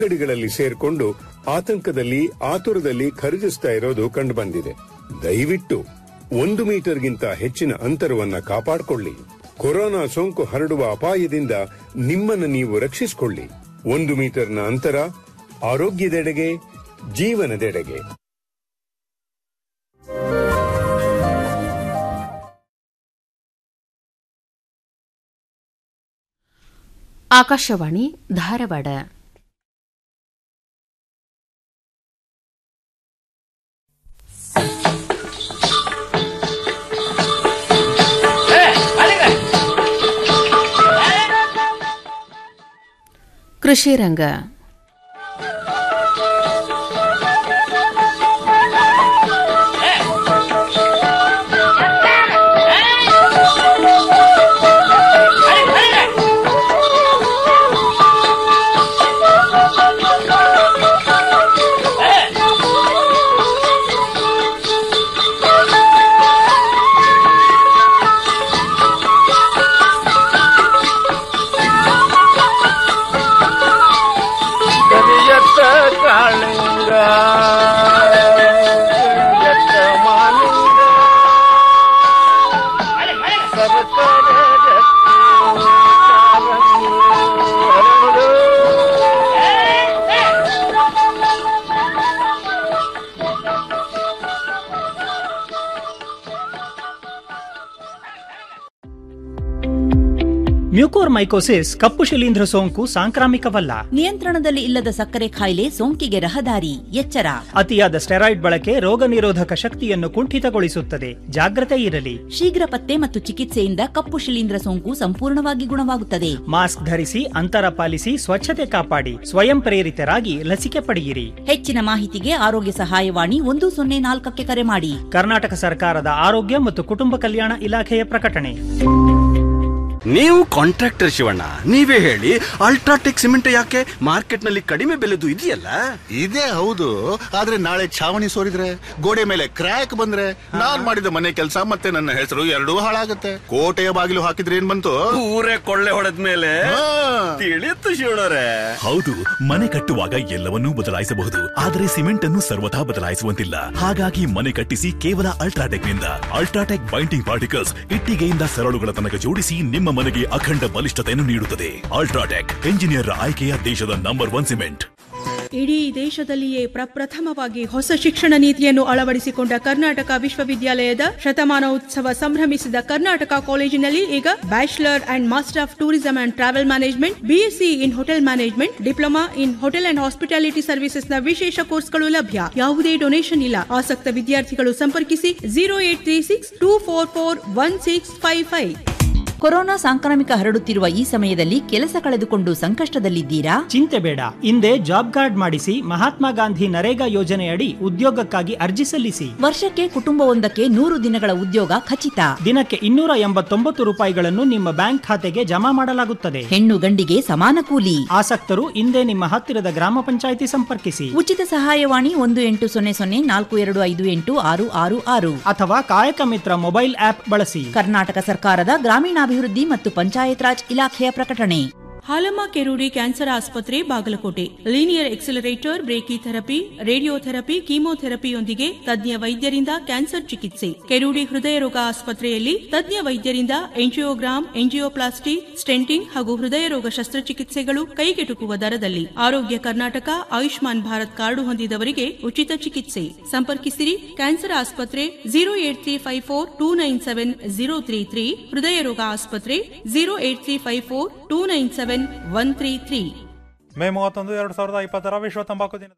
ಅಂಗಡಿಗಳಲ್ಲಿ ಸೇರ್ಕೊಂಡು ಆತಂಕದಲ್ಲಿ ಆತುರದಲ್ಲಿ ಖರೀದಿಸ್ತಾ ಇರೋದು ಕಂಡುಬಂದಿದೆ ದಯವಿಟ್ಟು ಒಂದು ಮೀಟರ್ಗಿಂತ ಹೆಚ್ಚಿನ ಅಂತರವನ್ನ ಕಾಪಾಡಿಕೊಳ್ಳಿ ಕೊರೋನಾ ಸೋಂಕು ಹರಡುವ ಅಪಾಯದಿಂದ ನಿಮ್ಮನ್ನು ನೀವು ರಕ್ಷಿಸಿಕೊಳ್ಳಿ ಒಂದು ಮೀಟರ್ನ ಅಂತರ ಆರೋಗ್ಯದೆಡೆಗೆ ಜೀವನದೆಡೆಗೆ ಆಕಾಶವಾಣಿ ಧಾರವಾಡ ಕೃಷಿ ರಂಗ ಕರಿಯತ್ತ ಕಾಳಿಂಗ ಕರಿಯತ್ತ ಮಾಲಿಂಗ ಸರಕಾರ ಮ್ಯೂಕೋರ್ಮೈಕೋಸಿಸ್ ಕಪ್ಪು ಶಿಲೀಂಧ್ರ ಸೋಂಕು ಸಾಂಕ್ರಾಮಿಕವಲ್ಲ ನಿಯಂತ್ರಣದಲ್ಲಿ ಇಲ್ಲದ ಸಕ್ಕರೆ ಕಾಯಿಲೆ ಸೋಂಕಿಗೆ ರಹದಾರಿ ಎಚ್ಚರ ಅತಿಯಾದ ಸ್ಟೆರಾಯ್ಡ್ ಬಳಕೆ ರೋಗ ನಿರೋಧಕ ಶಕ್ತಿಯನ್ನು ಕುಂಠಿತಗೊಳಿಸುತ್ತದೆ ಜಾಗ್ರತೆ ಇರಲಿ ಶೀಘ್ರ ಪತ್ತೆ ಮತ್ತು ಚಿಕಿತ್ಸೆಯಿಂದ ಕಪ್ಪು ಶಿಲೀಂಧ್ರ ಸೋಂಕು ಸಂಪೂರ್ಣವಾಗಿ ಗುಣವಾಗುತ್ತದೆ ಮಾಸ್ಕ್ ಧರಿಸಿ ಅಂತರ ಪಾಲಿಸಿ ಸ್ವಚ್ಛತೆ ಕಾಪಾಡಿ ಸ್ವಯಂ ಪ್ರೇರಿತರಾಗಿ ಲಸಿಕೆ ಪಡೆಯಿರಿ ಹೆಚ್ಚಿನ ಮಾಹಿತಿಗೆ ಆರೋಗ್ಯ ಸಹಾಯವಾಣಿ ಒಂದು ಸೊನ್ನೆ ನಾಲ್ಕಕ್ಕೆ ಕರೆ ಮಾಡಿ ಕರ್ನಾಟಕ ಸರ್ಕಾರದ ಆರೋಗ್ಯ ಮತ್ತು ಕುಟುಂಬ ಕಲ್ಯಾಣ ಇಲಾಖೆಯ ಪ್ರಕಟಣೆ ನೀವು ಕಾಂಟ್ರಾಕ್ಟರ್ ಶಿವಣ್ಣ ನೀವೇ ಹೇಳಿ ಅಲ್ಟ್ರಾಟೆಕ್ ಸಿಮೆಂಟ್ ಯಾಕೆ ಮಾರ್ಕೆಟ್ ನಲ್ಲಿ ಕಡಿಮೆ ಬೆಲೆದು ಇದೆಯಲ್ಲ ಇದೇ ಹೌದು ಆದ್ರೆ ನಾಳೆ ಛಾವಣಿ ಸೋರಿದ್ರೆ ಗೋಡೆ ಮೇಲೆ ಕ್ರ್ಯಾಕ್ ಬಂದ್ರೆ ನಾನ್ ಮಾಡಿದ ಮನೆ ಕೆಲಸ ಮತ್ತೆ ನನ್ನ ಹೆಸರು ಎರಡೂ ಹಾಳಾಗತ್ತೆ ಕೋಟೆಯ ಬಾಗಿಲು ಹಾಕಿದ್ರೆ ಏನ್ ಬಂತು ಊರೇ ಕೊಳ್ಳೆ ಹೊಡೆದ ಮೇಲೆ ಹಾ. ತಿಳಿಯುತ್ತು ಶಿವಣ್ಣರೇ ಹೌದು ಮನೆ ಕಟ್ಟುವಾಗ ಎಲ್ಲವನ್ನೂ ಬದಲಾಯಿಸಬಹುದು ಆದರೆ ಸಿಮೆಂಟ್ ಅನ್ನು ಸರ್ವಥಾ ಬದಲಾಯಿಸುವಂತಿಲ್ಲ ಹಾಗಾಗಿ ಮನೆ ಕಟ್ಟಿಸಿ ಕೇವಲ ಅಲ್ಟ್ರಾಟೆಕ್ ನಿಂದ ಅಲ್ಟ್ರಾಟೆಕ್ ಬೈಂಡಿಂಗ್ ಪಾರ್ಟಿಕಲ್ಸ್ ಇಟ್ಟಿಗೆಯಿಂದ ಸರಳುಗಳ ತನಕ ಜೋಡಿಸಿ ನಿಮ್ಮ ಮನೆಗೆ ಅಖಂಡ ಬಲಿಷ್ಠತೆಯನ್ನು ನೀಡುತ್ತದೆ ಅಲ್ಟ್ರಾಟೆಕ್ ಎಂಜಿನಿಯರ್ ಆಯ್ಕೆಯ ದೇಶದ ನಂಬರ್ ಒನ್ ಸಿಮೆಂಟ್ ಇಡೀ ದೇಶದಲ್ಲಿಯೇ ಪ್ರಪ್ರಥಮವಾಗಿ ಹೊಸ ಶಿಕ್ಷಣ ನೀತಿಯನ್ನು ಅಳವಡಿಸಿಕೊಂಡ ಕರ್ನಾಟಕ ವಿಶ್ವವಿದ್ಯಾಲಯದ ಶತಮಾನೋತ್ಸವ ಸಂಭ್ರಮಿಸಿದ ಕರ್ನಾಟಕ ಕಾಲೇಜಿನಲ್ಲಿ ಈಗ bachelor and master of tourism and travel management BSc in hotel management diploma in hotel and hospitality services ನ ವಿಶೇಷ ಕೋರ್ಸ್ಗಳು ಲಭ್ಯ ಯಾವುದೇ ಡೊನೇಷನ್ ಇಲ್ಲ ಆಸಕ್ತ ವಿದ್ಯಾರ್ಥಿಗಳು ಸಂಪರ್ಕಿಸಿ zero eight three six two four four one six five five corona ಸಾಂಕ್ರಾಮಿಕ ಹರಡುತ್ತಿರುವ ಈ ಸಮಯದಲ್ಲಿ ಕೆಲಸ ಕಳೆದುಕೊಂಡು ಸಂಕಷ್ಟದಲ್ಲಿದ್ದೀರಾ ಚಿಂತೆ ಬೇಡ ಹಿಂದೆ ಜಾಬ್ ಕಾರ್ಡ್ ಮಾಡಿಸಿ ಮಹಾತ್ಮ ಗಾಂಧಿ ನರೇಗಾ ಯೋಜನೆಯಡಿ ಉದ್ಯೋಗಕ್ಕಾಗಿ ಅರ್ಜಿ ಸಲ್ಲಿಸಿ ವರ್ಷಕ್ಕೆ ಕುಟುಂಬವೊಂದಕ್ಕೆ ನೂರು ದಿನಗಳ ಉದ್ಯೋಗ ಖಚಿತ ದಿನಕ್ಕೆ ಇನ್ನೂರ ಎಂಬತ್ತೊಂಬತ್ತು ರೂಪಾಯಿಗಳನ್ನು ನಿಮ್ಮ ಬ್ಯಾಂಕ್ ಖಾತೆಗೆ ಜಮಾ ಮಾಡಲಾಗುತ್ತದೆ ಹೆಣ್ಣು ಗಂಡಿಗೆ ಸಮಾನ ಕೂಲಿ ಆಸಕ್ತರು ಹಿಂದೆ ನಿಮ್ಮ ಹತ್ತಿರದ ಗ್ರಾಮ ಪಂಚಾಯಿತಿ ಸಂಪರ್ಕಿಸಿ ಉಚಿತ ಸಹಾಯವಾಣಿ ಒಂದು ಎಂಟು ಸೊನ್ನೆ ಸೊನ್ನೆ ನಾಲ್ಕು ಎರಡು ಐದು ಎಂಟು ಆರು ಆರು ಆರು ಅಥವಾ ಕಾಯಕ ಮಿತ್ರ ಮೊಬೈಲ್ ಆಪ್ ಬಳಸಿ ಕರ್ನಾಟಕ ಸರ್ಕಾರದ ಗ್ರಾಮೀಣಾಭಿವೃದ್ಧಿ ಮತ್ತು ಪಂಚಾಯತ್ ರಾಜ್ ಇಲಾಖೆಯ ಪ್ರಕಟಣೆ ಹಾಲಮ್ಮ ಕೆರೂಡಿ ಕ್ಯಾನ್ಸರ್ ಆಸ್ಪತ್ರೆ Bagalkote linear accelerator brachytherapy radiotherapy ಕೀಮೋಥೆರಪಿಯೊಂದಿಗೆ ತಜ್ಞ ವೈದ್ಯರಿಂದ ಕ್ಯಾನ್ಸರ್ ಚಿಕಿತ್ಸೆ ಕೆರೂಡಿ ಹೃದಯ ರೋಗ ಆಸ್ಪತ್ರೆಯಲ್ಲಿ ತಜ್ಞ ವೈದ್ಯರಿಂದ ಎಂಜಿಯೋಗ್ರಾಮ್ ಎಂಜಿಯೋಪ್ಲಾಸ್ಟಿ ಸ್ಟೆಂಟಿಂಗ್ ಹಾಗೂ ಹೃದಯ ರೋಗ ಶಸ್ತ್ರಚಿಕಿತ್ಸೆಗಳು ಕೈಗೆಟುಕುವ ದರದಲ್ಲಿ ಆರೋಗ್ಯ ಕರ್ನಾಟಕ ಆಯುಷ್ಮಾನ್ ಭಾರತ್ ಕಾರ್ಡು ಹೊಂದಿದವರಿಗೆ ಉಚಿತ ಚಿಕಿತ್ಸೆ ಸಂಪರ್ಕಿಸಿರಿ ಕ್ಯಾನ್ಸರ್ ಆಸ್ಪತ್ರೆ zero eight three five four two nine seven zero three three ಹೃದಯ ರೋಗ ಆಸ್ಪತ್ರೆ zero eight three five four two nine seven one three three May ಮೂವತ್ತೊಂದು ಎರಡು ಸಾವಿರದ ಇಪ್ಪತ್ತರ ವಿಶ್ವ ತಂಬಾಕು ದಿನ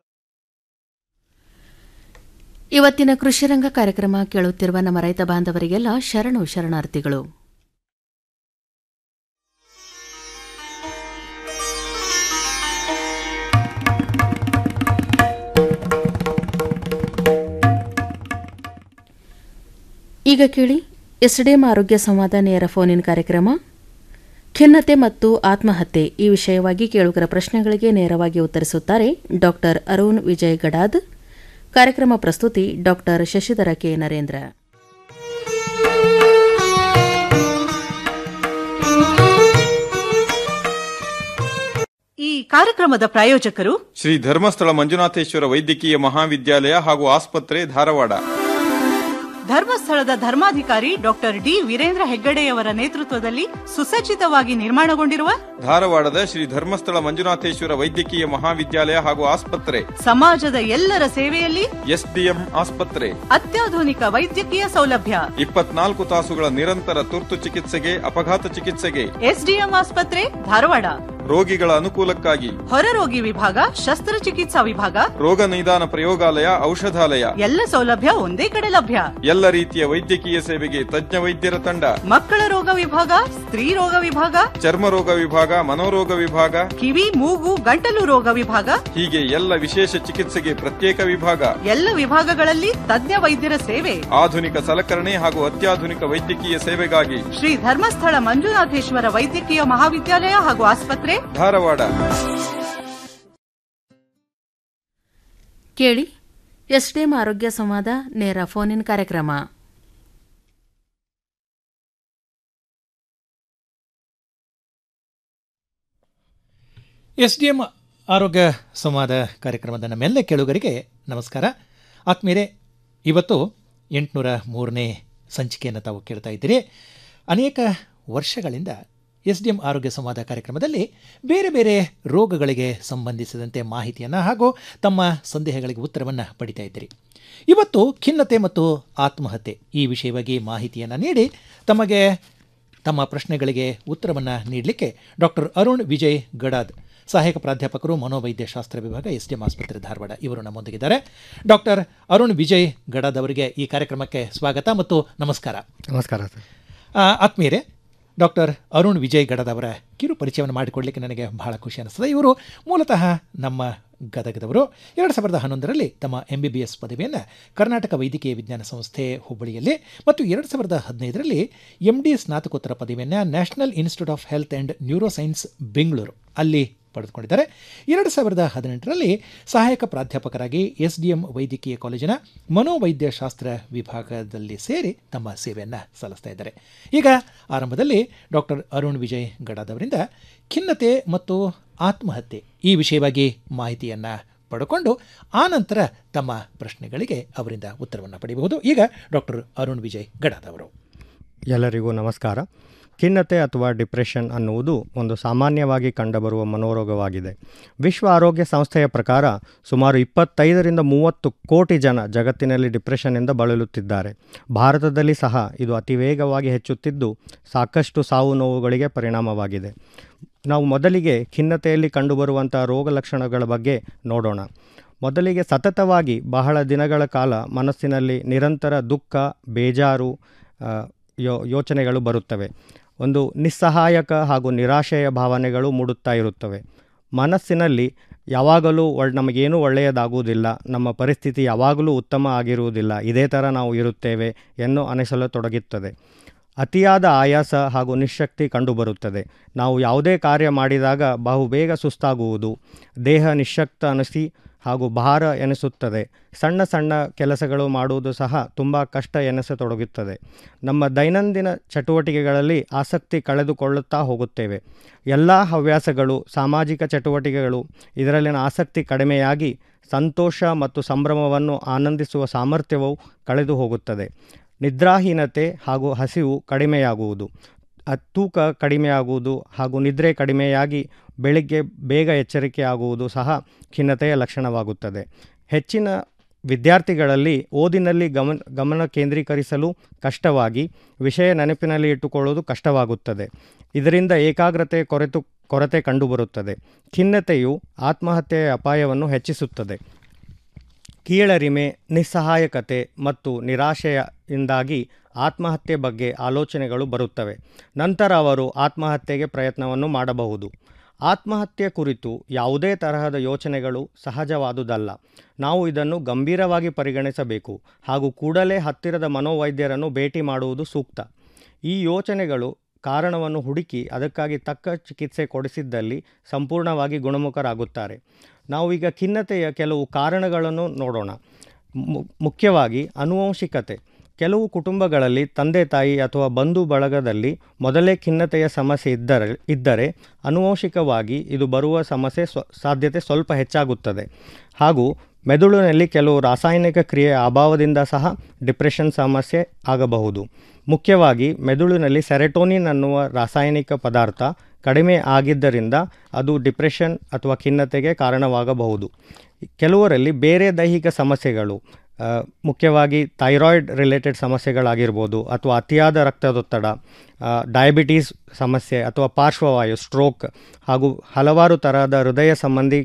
ಇವತ್ತಿನ ಕೃಷಿರಂಗ ಕಾರ್ಯಕ್ರಮ ಕೇಳುತ್ತಿರುವ ನಮ್ಮ ರೈತ ಬಾಂಧವರಿಗೆಲ್ಲ ಶರಣು ಶರಣಾರ್ಥಿಗಳು ಈಗ ಕೇಳಿ ಎಸ್ಡಿಎಂ ಆರೋಗ್ಯ ಸಂವಾದ ನೇರ ಫೋನ್ ಇನ್ ಕಾರ್ಯಕ್ರಮ ಖಿನ್ನತೆ ಮತ್ತು ಆತ್ಮಹತ್ಯೆ ಈ ವಿಷಯವಾಗಿ ಕೇಳುಗರ ಪ್ರಶ್ನೆಗಳಿಗೆ ನೇರವಾಗಿ ಉತ್ತರಿಸುತ್ತಾರೆ ಡಾಕ್ಟರ್ ಅರುಣ್ ವಿಜಯ್ ಗಡಾದ್ ಕಾರ್ಯಕ್ರಮ ಪ್ರಸ್ತುತಿ ಡಾಕ್ಟರ್ ಶಶಿಧರ ಕೆ ನರೇಂದ್ರ ಈ ಕಾರ್ಯಕ್ರಮದ ಪ್ರಾಯೋಜಕರು ಶ್ರೀ ಧರ್ಮಸ್ಥಳ ಮಂಜುನಾಥೇಶ್ವರ ವೈದ್ಯಕೀಯ ಮಹಾವಿದ್ಯಾಲಯ ಹಾಗೂ ಆಸ್ಪತ್ರೆ ಧಾರವಾಡ ಧರ್ಮಸ್ಥಳದ ಧರ್ಮಾಧಿಕಾರಿ ಡಾಕ್ಟರ್ ಡಿ ವೀರೇಂದ್ರ ಹೆಗ್ಗಡೆಯವರ ನೇತೃತ್ವದಲ್ಲಿ ಸುಸಜ್ಜಿತವಾಗಿ ನಿರ್ಮಾಣಗೊಂಡಿರುವ ಧಾರವಾಡದ ಶ್ರೀ ಧರ್ಮಸ್ಥಳ ಮಂಜುನಾಥೇಶ್ವರ ವೈದ್ಯಕೀಯ ಮಹಾವಿದ್ಯಾಲಯ ಹಾಗೂ ಆಸ್ಪತ್ರೆ ಸಮಾಜದ ಎಲ್ಲರ ಸೇವೆಯಲ್ಲಿ ಎಸ್ಡಿಎಂ ಆಸ್ಪತ್ರೆ ಅತ್ಯಾಧುನಿಕ ವೈದ್ಯಕೀಯ ಸೌಲಭ್ಯ ಇಪ್ಪತ್ನಾಲ್ಕು ತಾಸುಗಳ ನಿರಂತರ ತುರ್ತು ಚಿಕಿತ್ಸೆಗೆ ಅಪಘಾತ ಚಿಕಿತ್ಸೆಗೆ ಎಸ್ಡಿಎಂ ಆಸ್ಪತ್ರೆ ಧಾರವಾಡ ರೋಗಿಗಳ ಅನುಕೂಲಕ್ಕಾಗಿ ಹೊರರೋಗಿ ವಿಭಾಗ ಶಸ್ತ್ರಚಿಕಿತ್ಸಾ ವಿಭಾಗ ರೋಗ ನಿದಾನ ಪ್ರಯೋಗಾಲಯ ಔಷಧಾಲಯ ಎಲ್ಲ ಸೌಲಭ್ಯ ಒಂದೇ ಕಡೆ ಲಭ್ಯ ಎಲ್ಲ ರೀತಿಯ ವೈದ್ಯಕೀಯ ಸೇವೆಗೆ ತಜ್ಞ ವೈದ್ಯರ ತಂಡ ಮಕ್ಕಳ ರೋಗ ವಿಭಾಗ ಸ್ತ್ರೀ ರೋಗ ವಿಭಾಗ ಚರ್ಮ ರೋಗ ವಿಭಾಗ ಮನೋರೋಗ ವಿಭಾಗ ಕಿವಿ ಮೂಗು ಗಂಟಲು ರೋಗ ವಿಭಾಗ ಹೀಗೆ ಎಲ್ಲ ವಿಶೇಷ ಚಿಕಿತ್ಸೆಗೆ ಪ್ರತ್ಯೇಕ ವಿಭಾಗ ಎಲ್ಲ ವಿಭಾಗಗಳಲ್ಲಿ ತಜ್ಞ ವೈದ್ಯರ ಸೇವೆ ಆಧುನಿಕ ಸಲಕರಣೆ ಹಾಗೂ ಅತ್ಯಾಧುನಿಕ ವೈದ್ಯಕೀಯ ಸೇವೆಗಾಗಿ ಶ್ರೀ ಧರ್ಮಸ್ಥಳ ಮಂಜುನಾಥೇಶ್ವರ ವೈದ್ಯಕೀಯ ಮಹಾವಿದ್ಯಾಲಯ ಹಾಗೂ ಆಸ್ಪತ್ರೆ ಧಾರವಾಡ ಕೇಳಿ ಎಸ್ಡಿಎಂ ಆರೋಗ್ಯ ಸಂವಾದ ನೇರ ಫೋನ್ ಇನ್ ಕಾರ್ಯಕ್ರಮ ಎಸ್ ಡಿ ಎಂ ಆರೋಗ್ಯ ಸಂವಾದ ಕಾರ್ಯಕ್ರಮದ ನಮ್ಮೆಲ್ಲ ಕೇಳುಗರಿಗೆ ನಮಸ್ಕಾರ ಆತ್ಮೀಯರೇ ಇವತ್ತು ಎಂಟುನೂರ ಮೂರನೇ ಸಂಚಿಕೆಯನ್ನು ತಾವು ಕೇಳ್ತಾ ಇದ್ದೀರಿ ಅನೇಕ ವರ್ಷಗಳಿಂದ ಎಸ್ ಡಿ ಎಂ ಆರೋಗ್ಯ ಸಂವಾದ ಕಾರ್ಯಕ್ರಮದಲ್ಲಿ ಬೇರೆ ಬೇರೆ ರೋಗಗಳಿಗೆ ಸಂಬಂಧಿಸಿದಂತೆ ಮಾಹಿತಿಯನ್ನು ಹಾಗೂ ತಮ್ಮ ಸಂದೇಹಗಳಿಗೆ ಉತ್ತರವನ್ನು ಪಡಿತಾ ಇದ್ದೀರಿ ಇವತ್ತು ಖಿನ್ನತೆ ಮತ್ತು ಆತ್ಮಹತ್ಯೆ ಈ ವಿಷಯವಾಗಿ ಮಾಹಿತಿಯನ್ನು ನೀಡಿ ತಮಗೆ ತಮ್ಮ ಪ್ರಶ್ನೆಗಳಿಗೆ ಉತ್ತರವನ್ನು ನೀಡಲಿಕ್ಕೆ ಡಾಕ್ಟರ್ ಅರುಣ್ ವಿಜಯ್ ಗಡಾದ್ ಸಹಾಯಕ ಪ್ರಾಧ್ಯಾಪಕರು ಮನೋವೈದ್ಯ ಶಾಸ್ತ್ರ ವಿಭಾಗ ಎಸ್ ಡಿ ಎಂ ಆಸ್ಪತ್ರೆ ಧಾರವಾಡ ಇವರು ನಮ್ಮೊಂದಿಗಿದ್ದಾರೆ ಡಾಕ್ಟರ್ ಅರುಣ್ ವಿಜಯ್ ಗಡಾದ್ ಅವರಿಗೆ ಈ ಕಾರ್ಯಕ್ರಮಕ್ಕೆ ಸ್ವಾಗತ ಮತ್ತು ನಮಸ್ಕಾರ ನಮಸ್ಕಾರ ಸರ್ ಆ, ಆತ್ಮೀಯರೇ ಡಾಕ್ಟರ್ ಅರುಣ್ ವಿಜಯ್ ಗಡದ್ ಅವರ ಕಿರು ಪರಿಚಯವನ್ನು ಮಾಡಿಕೊಡ್ಲಿಕ್ಕೆ ನನಗೆ ಬಹಳ ಖುಷಿ ಅನಿಸ್ತದೆ ಇವರು ಮೂಲತಃ ನಮ್ಮ ಗದಗದವರು ಎರಡು ಸಾವಿರದ ಹನ್ನೊಂದರಲ್ಲಿ ತಮ್ಮ ಎಂ ಬಿ ಬಿ ಎಸ್ ಪದವಿಯನ್ನು ಕರ್ನಾಟಕ ವೈದ್ಯಕೀಯ ವಿಜ್ಞಾನ ಸಂಸ್ಥೆ ಹುಬ್ಬಳ್ಳಿಯಲ್ಲಿ ಮತ್ತು ಎರಡು ಸಾವಿರದ ಹದಿನೈದರಲ್ಲಿ ಎಂ ಡಿ ಸ್ನಾತಕೋತ್ತರ ಪದವಿಯನ್ನು national institute of health and neuroscience Bengaluru ಅಲ್ಲಿ ಪಡೆದುಕೊಂಡಿದ್ದಾರೆ ಎರಡು ಸಾವಿರದ ಹದಿನೆಂಟರಲ್ಲಿ ಸಹಾಯಕ ಪ್ರಾಧ್ಯಾಪಕರಾಗಿ ಎಸ್ ಡಿ ಎಂ ವೈದ್ಯಕೀಯ ಕಾಲೇಜಿನ ಮನೋವೈದ್ಯ ಶಾಸ್ತ್ರ ವಿಭಾಗದಲ್ಲಿ ಸೇರಿ ತಮ್ಮ ಸೇವೆಯನ್ನು ಸಲ್ಲಿಸ್ತಾ ಇದ್ದಾರೆ ಈಗ ಆರಂಭದಲ್ಲಿ ಡಾಕ್ಟರ್ ಅರುಣ್ ವಿಜಯ್ ಗಡಾದವರಿಂದ ಖಿನ್ನತೆ ಮತ್ತು ಆತ್ಮಹತ್ಯೆ ಈ ವಿಷಯವಾಗಿ ಮಾಹಿತಿಯನ್ನು ಪಡ್ಕೊಂಡು ಆನಂತರ ತಮ್ಮ ಪ್ರಶ್ನೆಗಳಿಗೆ ಅವರಿಂದ ಉತ್ತರವನ್ನು ಪಡೆಯಬಹುದು ಈಗ ಡಾಕ್ಟರ್ ಅರುಣ್ ವಿಜಯ್ ಗಡಾದವರು ಎಲ್ಲರಿಗೂ ನಮಸ್ಕಾರ ಖಿನ್ನತೆ ಅಥವಾ ಡಿಪ್ರೆಷನ್ ಅನ್ನುವುದು ಒಂದು ಸಾಮಾನ್ಯವಾಗಿ ಕಂಡುಬರುವ ಮನೋರೋಗವಾಗಿದೆ ವಿಶ್ವ ಆರೋಗ್ಯ ಸಂಸ್ಥೆಯ ಪ್ರಕಾರ ಸುಮಾರು ಇಪ್ಪತ್ತೈದರಿಂದ ಮೂವತ್ತು ಕೋಟಿ ಜನ ಜಗತ್ತಿನಲ್ಲಿ ಡಿಪ್ರೆಷನ್ನಿಂದ ಬಳಲುತ್ತಿದ್ದಾರೆ ಭಾರತದಲ್ಲಿ ಸಹ ಇದು ಅತಿ ವೇಗವಾಗಿ ಹೆಚ್ಚುತ್ತಿದ್ದು ಸಾಕಷ್ಟು ಸಾವು ನೋವುಗಳಿಗೆ ಪರಿಣಾಮವಾಗಿದೆ ನಾವು ಮೊದಲಿಗೆ ಖಿನ್ನತೆಯಲ್ಲಿ ಕಂಡುಬರುವಂಥ ರೋಗ ಲಕ್ಷಣಗಳ ಬಗ್ಗೆ ನೋಡೋಣ ಮೊದಲಿಗೆ ಸತತವಾಗಿ ಬಹಳ ದಿನಗಳ ಕಾಲ ಮನಸ್ಸಿನಲ್ಲಿ ನಿರಂತರ ದುಃಖ ಬೇಜಾರು ಆ, ಯೋ ಯೋಚನೆಗಳು ಬರುತ್ತವೆ ಒಂದು ನಿಸ್ಸಹಾಯಕ ಹಾಗೂ ನಿರಾಶೆಯ ಭಾವನೆಗಳು ಮೂಡುತ್ತಾ ಇರುತ್ತವೆ ಮನಸ್ಸಿನಲ್ಲಿ ಯಾವಾಗಲೂ ಒಳ್ ನಮಗೇನೂ ಒಳ್ಳೆಯದಾಗುವುದಿಲ್ಲ ನಮ್ಮ ಪರಿಸ್ಥಿತಿ ಯಾವಾಗಲೂ ಉತ್ತಮ ಆಗಿರುವುದಿಲ್ಲ ಇದೇ ಥರ ನಾವು ಇರುತ್ತೇವೆ ಎನ್ನು ಅನಿಸಲು ತೊಡಗುತ್ತದೆ ಅತಿಯಾದ ಆಯಾಸ ಹಾಗೂ ನಿಶಕ್ತಿ ಕಂಡುಬರುತ್ತದೆ ನಾವು ಯಾವುದೇ ಕಾರ್ಯ ಮಾಡಿದಾಗ ಬಹುಬೇಗ ಸುಸ್ತಾಗುವುದು ದೇಹ ನಿಶಕ್ತ ಅನಿಸಿ ಹಾಗೂ ಭಾರ ಎನಿಸುತ್ತದೆ ಸಣ್ಣ ಸಣ್ಣ ಕೆಲಸಗಳು ಮಾಡುವುದು ಸಹ ತುಂಬ ಕಷ್ಟ ಎನಿಸತೊಡಗುತ್ತದೆ ನಮ್ಮ ದೈನಂದಿನ ಚಟುವಟಿಕೆಗಳಲ್ಲಿ ಆಸಕ್ತಿ ಕಳೆದುಕೊಳ್ಳುತ್ತಾ ಹೋಗುತ್ತೇವೆ ಎಲ್ಲ ಹವ್ಯಾಸಗಳು ಸಾಮಾಜಿಕ ಚಟುವಟಿಕೆಗಳು ಇದರಲ್ಲಿನ ಆಸಕ್ತಿ ಕಡಿಮೆಯಾಗಿ ಸಂತೋಷ ಮತ್ತು ಸಂಭ್ರಮವನ್ನು ಆನಂದಿಸುವ ಸಾಮರ್ಥ್ಯವು ಕಳೆದು ಹೋಗುತ್ತದೆ ನಿದ್ರಾಹೀನತೆ ಹಾಗೂ ಹಸಿವು ಕಡಿಮೆಯಾಗುವುದು ಅ- ತೂಕ ಕಡಿಮೆಯಾಗುವುದು ಹಾಗೂ ನಿದ್ರೆ ಕಡಿಮೆಯಾಗಿ ಬೆಳಿಗ್ಗೆ ಬೇಗ ಎಚ್ಚರಿಕೆ ಆಗುವುದು ಸಹ ಖಿನ್ನತೆಯ ಲಕ್ಷಣವಾಗುತ್ತದೆ ಹೆಚ್ಚಿನ ವಿದ್ಯಾರ್ಥಿಗಳಲ್ಲಿ ಓದಿನಲ್ಲಿ ಗಮನ ಗಮನ ಕೇಂದ್ರೀಕರಿಸಲು ಕಷ್ಟವಾಗಿ ವಿಷಯ ನೆನಪಿನಲ್ಲಿ ಇಟ್ಟುಕೊಳ್ಳುವುದು ಕಷ್ಟವಾಗುತ್ತದೆ ಇದರಿಂದ ಏಕಾಗ್ರತೆ ಕೊರೆತು ಕೊರತೆ ಕಂಡುಬರುತ್ತದೆ ಖಿನ್ನತೆಯು ಆತ್ಮಹತ್ಯೆಯ ಅಪಾಯವನ್ನು ಹೆಚ್ಚಿಸುತ್ತದೆ ಕೀಳರಿಮೆ ನಿಸ್ಸಹಾಯಕತೆ ಮತ್ತು ನಿರಾಶೆಯಿಂದಾಗಿ ಆತ್ಮಹತ್ಯೆ ಬಗ್ಗೆ ಆಲೋಚನೆಗಳು ಬರುತ್ತವೆ ನಂತರ ಅವರು ಆತ್ಮಹತ್ಯೆಗೆ ಪ್ರಯತ್ನವನ್ನು ಮಾಡಬಹುದು ಆತ್ಮಹತ್ಯೆ ಕುರಿತು ಯಾವುದೇ ತರಹದ ಯೋಚನೆಗಳು ಸಹಜವಾದುದಲ್ಲ ನಾವು ಇದನ್ನು ಗಂಭೀರವಾಗಿ ಪರಿಗಣಿಸಬೇಕು ಹಾಗೂ ಕೂಡಲೇ ಹತ್ತಿರದ ಮನೋವೈದ್ಯರನ್ನು ಭೇಟಿ ಮಾಡುವುದು ಸೂಕ್ತ ಈ ಯೋಚನೆಗಳು ಕಾರಣವನ್ನು ಹುಡುಕಿ ಅದಕ್ಕಾಗಿ ತಕ್ಕ ಚಿಕಿತ್ಸೆ ಕೊಡಿಸಿದ್ದಲ್ಲಿ ಸಂಪೂರ್ಣವಾಗಿ ಗುಣಮುಖರಾಗುತ್ತಾರೆ ನಾವು ಈಗ ಖಿನ್ನತೆಯ ಕೆಲವು ಕಾರಣಗಳನ್ನು ನೋಡೋಣ ಮು- ಮುಖ್ಯವಾಗಿ ಅನುವಂಶಿಕತೆ ಕೆಲವು ಕುಟುಂಬಗಳಲ್ಲಿ ತಂದೆ ತಾಯಿ ಅಥವಾ ಬಂಧು ಬಳಗದಲ್ಲಿ ಮೊದಲೇ ಖಿನ್ನತೆಯ ಸಮಸ್ಯೆ ಇದ್ದರೆ ಇದ್ದರೆ ಆನುವಂಶಿಕವಾಗಿ ಇದು ಬರುವ ಸಮಸ್ಯೆ ಸ್ವ ಸಾಧ್ಯತೆ ಸ್ವಲ್ಪ ಹೆಚ್ಚಾಗುತ್ತದೆ ಹಾಗೂ ಮೆದುಳಿನಲ್ಲಿ ಕೆಲವು ರಾಸಾಯನಿಕ ಕ್ರಿಯೆಯ ಅಭಾವದಿಂದ ಸಹ ಡಿಪ್ರೆಷನ್ ಸಮಸ್ಯೆ ಆಗಬಹುದು ಮುಖ್ಯವಾಗಿ ಮೆದುಳಿನಲ್ಲಿ ಸೆರೆಟೋನಿನ್ ಅನ್ನುವ ರಾಸಾಯನಿಕ ಪದಾರ್ಥ ಕಡಿಮೆ ಆಗಿದ್ದರಿಂದ ಅದು ಡಿಪ್ರೆಷನ್ ಅಥವಾ ಖಿನ್ನತೆಗೆ ಕಾರಣವಾಗಬಹುದು ಕೆಲವರಲ್ಲಿ ಬೇರೆ ದೈಹಿಕ ಸಮಸ್ಯೆಗಳು ಆ, ಮುಖ್ಯವಾಗಿ ಥೈರಾಯ್ಡ್ ರಿಲೇಟೆಡ್ ಸಮಸ್ಯೆಗಳಾಗಿರ್ಬೋದು ಅಥವಾ ಅತಿಯಾದ ರಕ್ತದೊತ್ತಡ ಆ, ಡಯಾಬಿಟೀಸ್ ಸಮಸ್ಯೆ ಅಥವಾ ಪಾರ್ಶ್ವವಾಯು ಸ್ಟ್ರೋಕ್ ಹಾಗೂ ಹಲವಾರು ತರಹದ ಹೃದಯ ಸಂಬಂಧಿ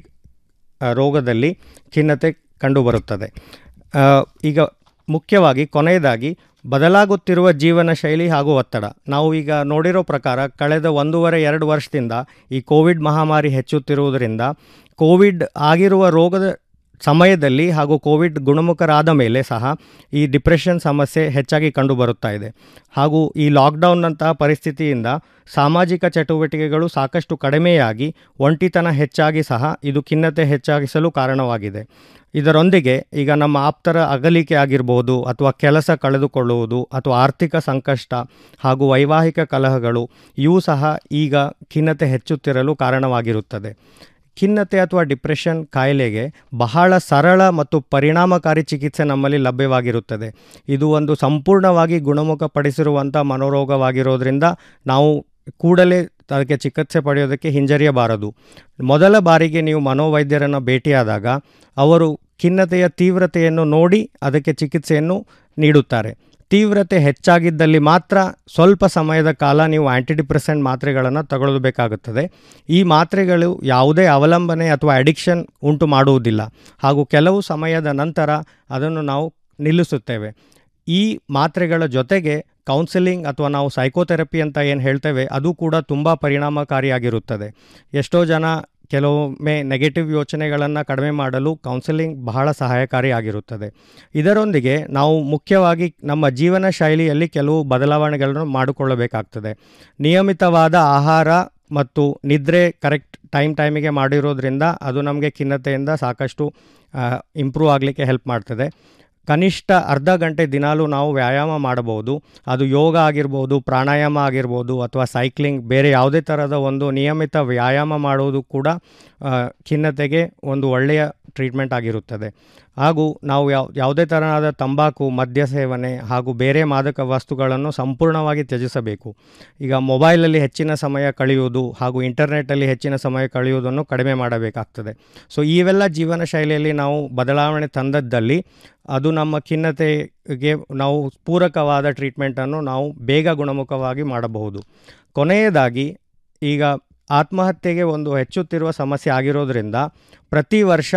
ಆ, ರೋಗದಲ್ಲಿ ಖಿನ್ನತೆ ಕಂಡುಬರುತ್ತದೆ ಆ, ಈಗ ಮುಖ್ಯವಾಗಿ ಕೊನೆಯದಾಗಿ ಬದಲಾಗುತ್ತಿರುವ ಜೀವನ ಶೈಲಿ ಹಾಗೂ ಒತ್ತಡ ನಾವು ಈಗ ನೋಡಿರೋ ಪ್ರಕಾರ ಕಳೆದ ಒಂದೂವರೆ ಎರಡು ವರ್ಷದಿಂದ ಈ ಕೋವಿಡ್ ಮಹಾಮಾರಿ ಹೆಚ್ಚುತ್ತಿರುವುದರಿಂದ ಕೋವಿಡ್ ಆಗಿರುವ ರೋಗದ ಸಮಯದಲ್ಲಿ ಹಾಗೂ ಕೋವಿಡ್ ಗುಣಮುಖರಾದ ಮೇಲೆ ಸಹ ಈ ಡಿಪ್ರೆಷನ್ ಸಮಸ್ಯೆ ಹೆಚ್ಚಾಗಿ ಕಂಡುಬರುತ್ತಾ ಇದೆ ಹಾಗೂ ಈ ಲಾಕ್ಡೌನ್ನಂತಹ ಪರಿಸ್ಥಿತಿಯಿಂದ ಸಾಮಾಜಿಕ ಚಟುವಟಿಕೆಗಳು ಸಾಕಷ್ಟು ಕಡಿಮೆಯಾಗಿ ಒಂಟಿತನ ಹೆಚ್ಚಾಗಿ ಸಹ ಇದು ಖಿನ್ನತೆ ಹೆಚ್ಚಾಗಿಸಲು ಕಾರಣವಾಗಿದೆ ಇದರೊಂದಿಗೆ ಈಗ ನಮ್ಮ ಆಪ್ತರ ಅಗಲಿಕೆ ಆಗಿರ್ಬೋದು ಅಥವಾ ಕೆಲಸ ಕಳೆದುಕೊಳ್ಳುವುದು ಅಥವಾ ಆರ್ಥಿಕ ಸಂಕಷ್ಟ ಹಾಗೂ ವೈವಾಹಿಕ ಕಲಹಗಳು ಇವು ಸಹ ಈಗ ಖಿನ್ನತೆ ಹೆಚ್ಚುತ್ತಿರಲು ಕಾರಣವಾಗಿರುತ್ತದೆ ಖಿನ್ನತೆ ಅಥವಾ ಡಿಪ್ರೆಷನ್ ಕಾಯಿಲೆಗೆ ಬಹಳ ಸರಳ ಮತ್ತು ಪರಿಣಾಮಕಾರಿ ಚಿಕಿತ್ಸೆ ನಮ್ಮಲ್ಲಿ ಲಭ್ಯವಾಗಿರುತ್ತದೆ ಇದು ಒಂದು ಸಂಪೂರ್ಣವಾಗಿ ಗುಣಮುಖಪಡಿಸಿರುವಂಥ ಮನೋರೋಗವಾಗಿರೋದ್ರಿಂದ ನಾವು ಕೂಡಲೇ ಅದಕ್ಕೆ ಚಿಕಿತ್ಸೆ ಪಡೆಯೋದಕ್ಕೆ ಹಿಂಜರಿಯಬಾರದು ಮೊದಲ ಬಾರಿಗೆ ನೀವು ಮನೋವೈದ್ಯರನ್ನು ಭೇಟಿಯಾದಾಗ ಅವರು ಖಿನ್ನತೆಯ ತೀವ್ರತೆಯನ್ನು ನೋಡಿ ಅದಕ್ಕೆ ಚಿಕಿತ್ಸೆಯನ್ನು ನೀಡುತ್ತಾರೆ ತೀವ್ರತೆ ಹೆಚ್ಚಾಗಿದ್ದಲ್ಲಿ ಮಾತ್ರ ಸ್ವಲ್ಪ ಸಮಯದ ಕಾಲ ನೀವು ಆ್ಯಂಟಿಡಿಪ್ರೆಸೆಂಟ್ ಮಾತ್ರೆಗಳನ್ನು ತಗೊಳ್ಳಬೇಕಾಗುತ್ತದೆ ಈ ಮಾತ್ರೆಗಳು ಯಾವುದೇ ಅವಲಂಬನೆ ಅಥವಾ ಅಡಿಕ್ಷನ್ ಉಂಟು ಮಾಡುವುದಿಲ್ಲ ಹಾಗೂ ಕೆಲವು ಸಮಯದ ನಂತರ ಅದನ್ನು ನಾವು ನಿಲ್ಲಿಸುತ್ತೇವೆ ಈ ಮಾತ್ರೆಗಳ ಜೊತೆಗೆ ಕೌನ್ಸಿಲಿಂಗ್ ಅಥವಾ ನಾವು ಸೈಕೋಥೆರಪಿ ಅಂತ ಏನು ಹೇಳ್ತೇವೆ ಅದು ಕೂಡ ತುಂಬ ಪರಿಣಾಮಕಾರಿಯಾಗಿರುತ್ತದೆ ಎಷ್ಟೋ ಜನ ಕೆಲವೊಮ್ಮೆ ನೆಗೆಟಿವ್ ಯೋಚನೆಗಳನ್ನು ಕಡಿಮೆ ಮಾಡಲು ಕೌನ್ಸಿಲಿಂಗ್ ಬಹಳ ಸಹಾಯಕಾರಿಯಾಗಿರುತ್ತದೆ ಇದರೊಂದಿಗೆ ನಾವು ಮುಖ್ಯವಾಗಿ ನಮ್ಮ ಜೀವನ ಶೈಲಿಯಲ್ಲಿ ಕೆಲವು ಬದಲಾವಣೆಗಳನ್ನು ಮಾಡಿಕೊಳ್ಳಬೇಕಾಗ್ತದೆ ನಿಯಮಿತವಾದ ಆಹಾರ ಮತ್ತು ನಿದ್ರೆ ಕರೆಕ್ಟ್ ಟೈಮ್ ಟೈಮಿಗೆ ಮಾಡಿರೋದ್ರಿಂದ ಅದು ನಮಗೆ ಖಿನ್ನತೆಯಿಂದ ಸಾಕಷ್ಟು ಇಂಪ್ರೂವ್ ಆಗಲಿಕ್ಕೆ ಹೆಲ್ಪ್ ಮಾಡ್ತದೆ ಕನಿಷ್ಠ ಅರ್ಧ ಗಂಟೆ ದಿನಾಲೂ ನಾವು ವ್ಯಾಯಾಮ ಮಾಡಬಹುದು ಅದು ಯೋಗ ಆಗಿರ್ಬೋದು ಪ್ರಾಣಾಯಾಮ ಆಗಿರ್ಬೋದು ಅಥವಾ ಸೈಕ್ಲಿಂಗ್ ಬೇರೆ ಯಾವುದೇ ಥರದ ಒಂದು ನಿಯಮಿತ ವ್ಯಾಯಾಮ ಮಾಡುವುದು ಕೂಡ ಆ, ಖಿನ್ನತೆಗೆ ಒಂದು ಒಳ್ಳೆಯ ಟ್ರೀಟ್ಮೆಂಟ್ ಆಗಿರುತ್ತದೆ ಹಾಗೂ ನಾವು ಯಾವ ಯಾವುದೇ ಥರನಾದ ತಂಬಾಕು ಮದ್ಯ ಸೇವನೆ ಹಾಗೂ ಬೇರೆ ಮಾದಕ ವಸ್ತುಗಳನ್ನು ಸಂಪೂರ್ಣವಾಗಿ ತ್ಯಜಿಸಬೇಕು ಈಗ ಮೊಬೈಲಲ್ಲಿ ಹೆಚ್ಚಿನ ಸಮಯ ಕಳೆಯುವುದು ಹಾಗೂ ಇಂಟರ್ನೆಟ್ಟಲ್ಲಿ ಹೆಚ್ಚಿನ ಸಮಯ ಕಳೆಯುವುದನ್ನು ಕಡಿಮೆ ಮಾಡಬೇಕಾಗ್ತದೆ ಸೊ ಇವೆಲ್ಲ ಜೀವನ ಶೈಲಿಯಲ್ಲಿ ನಾವು ಬದಲಾವಣೆ ತಂದದ್ದಲ್ಲಿ ಅದು ನಮ್ಮ ಖಿನ್ನತೆಗೆ ನಾವು ಪೂರಕವಾದ ಟ್ರೀಟ್ಮೆಂಟನ್ನು ನಾವು ಬೇಗ ಗುಣಮುಖವಾಗಿ ಮಾಡಬಹುದು ಕೊನೆಯದಾಗಿ ಈಗ ಆತ್ಮಹತ್ಯೆಗೆ ಒಂದು ಹೆಚ್ಚುತ್ತಿರುವ ಸಮಸ್ಯೆ ಆಗಿರೋದ್ರಿಂದ ಪ್ರತಿ ವರ್ಷ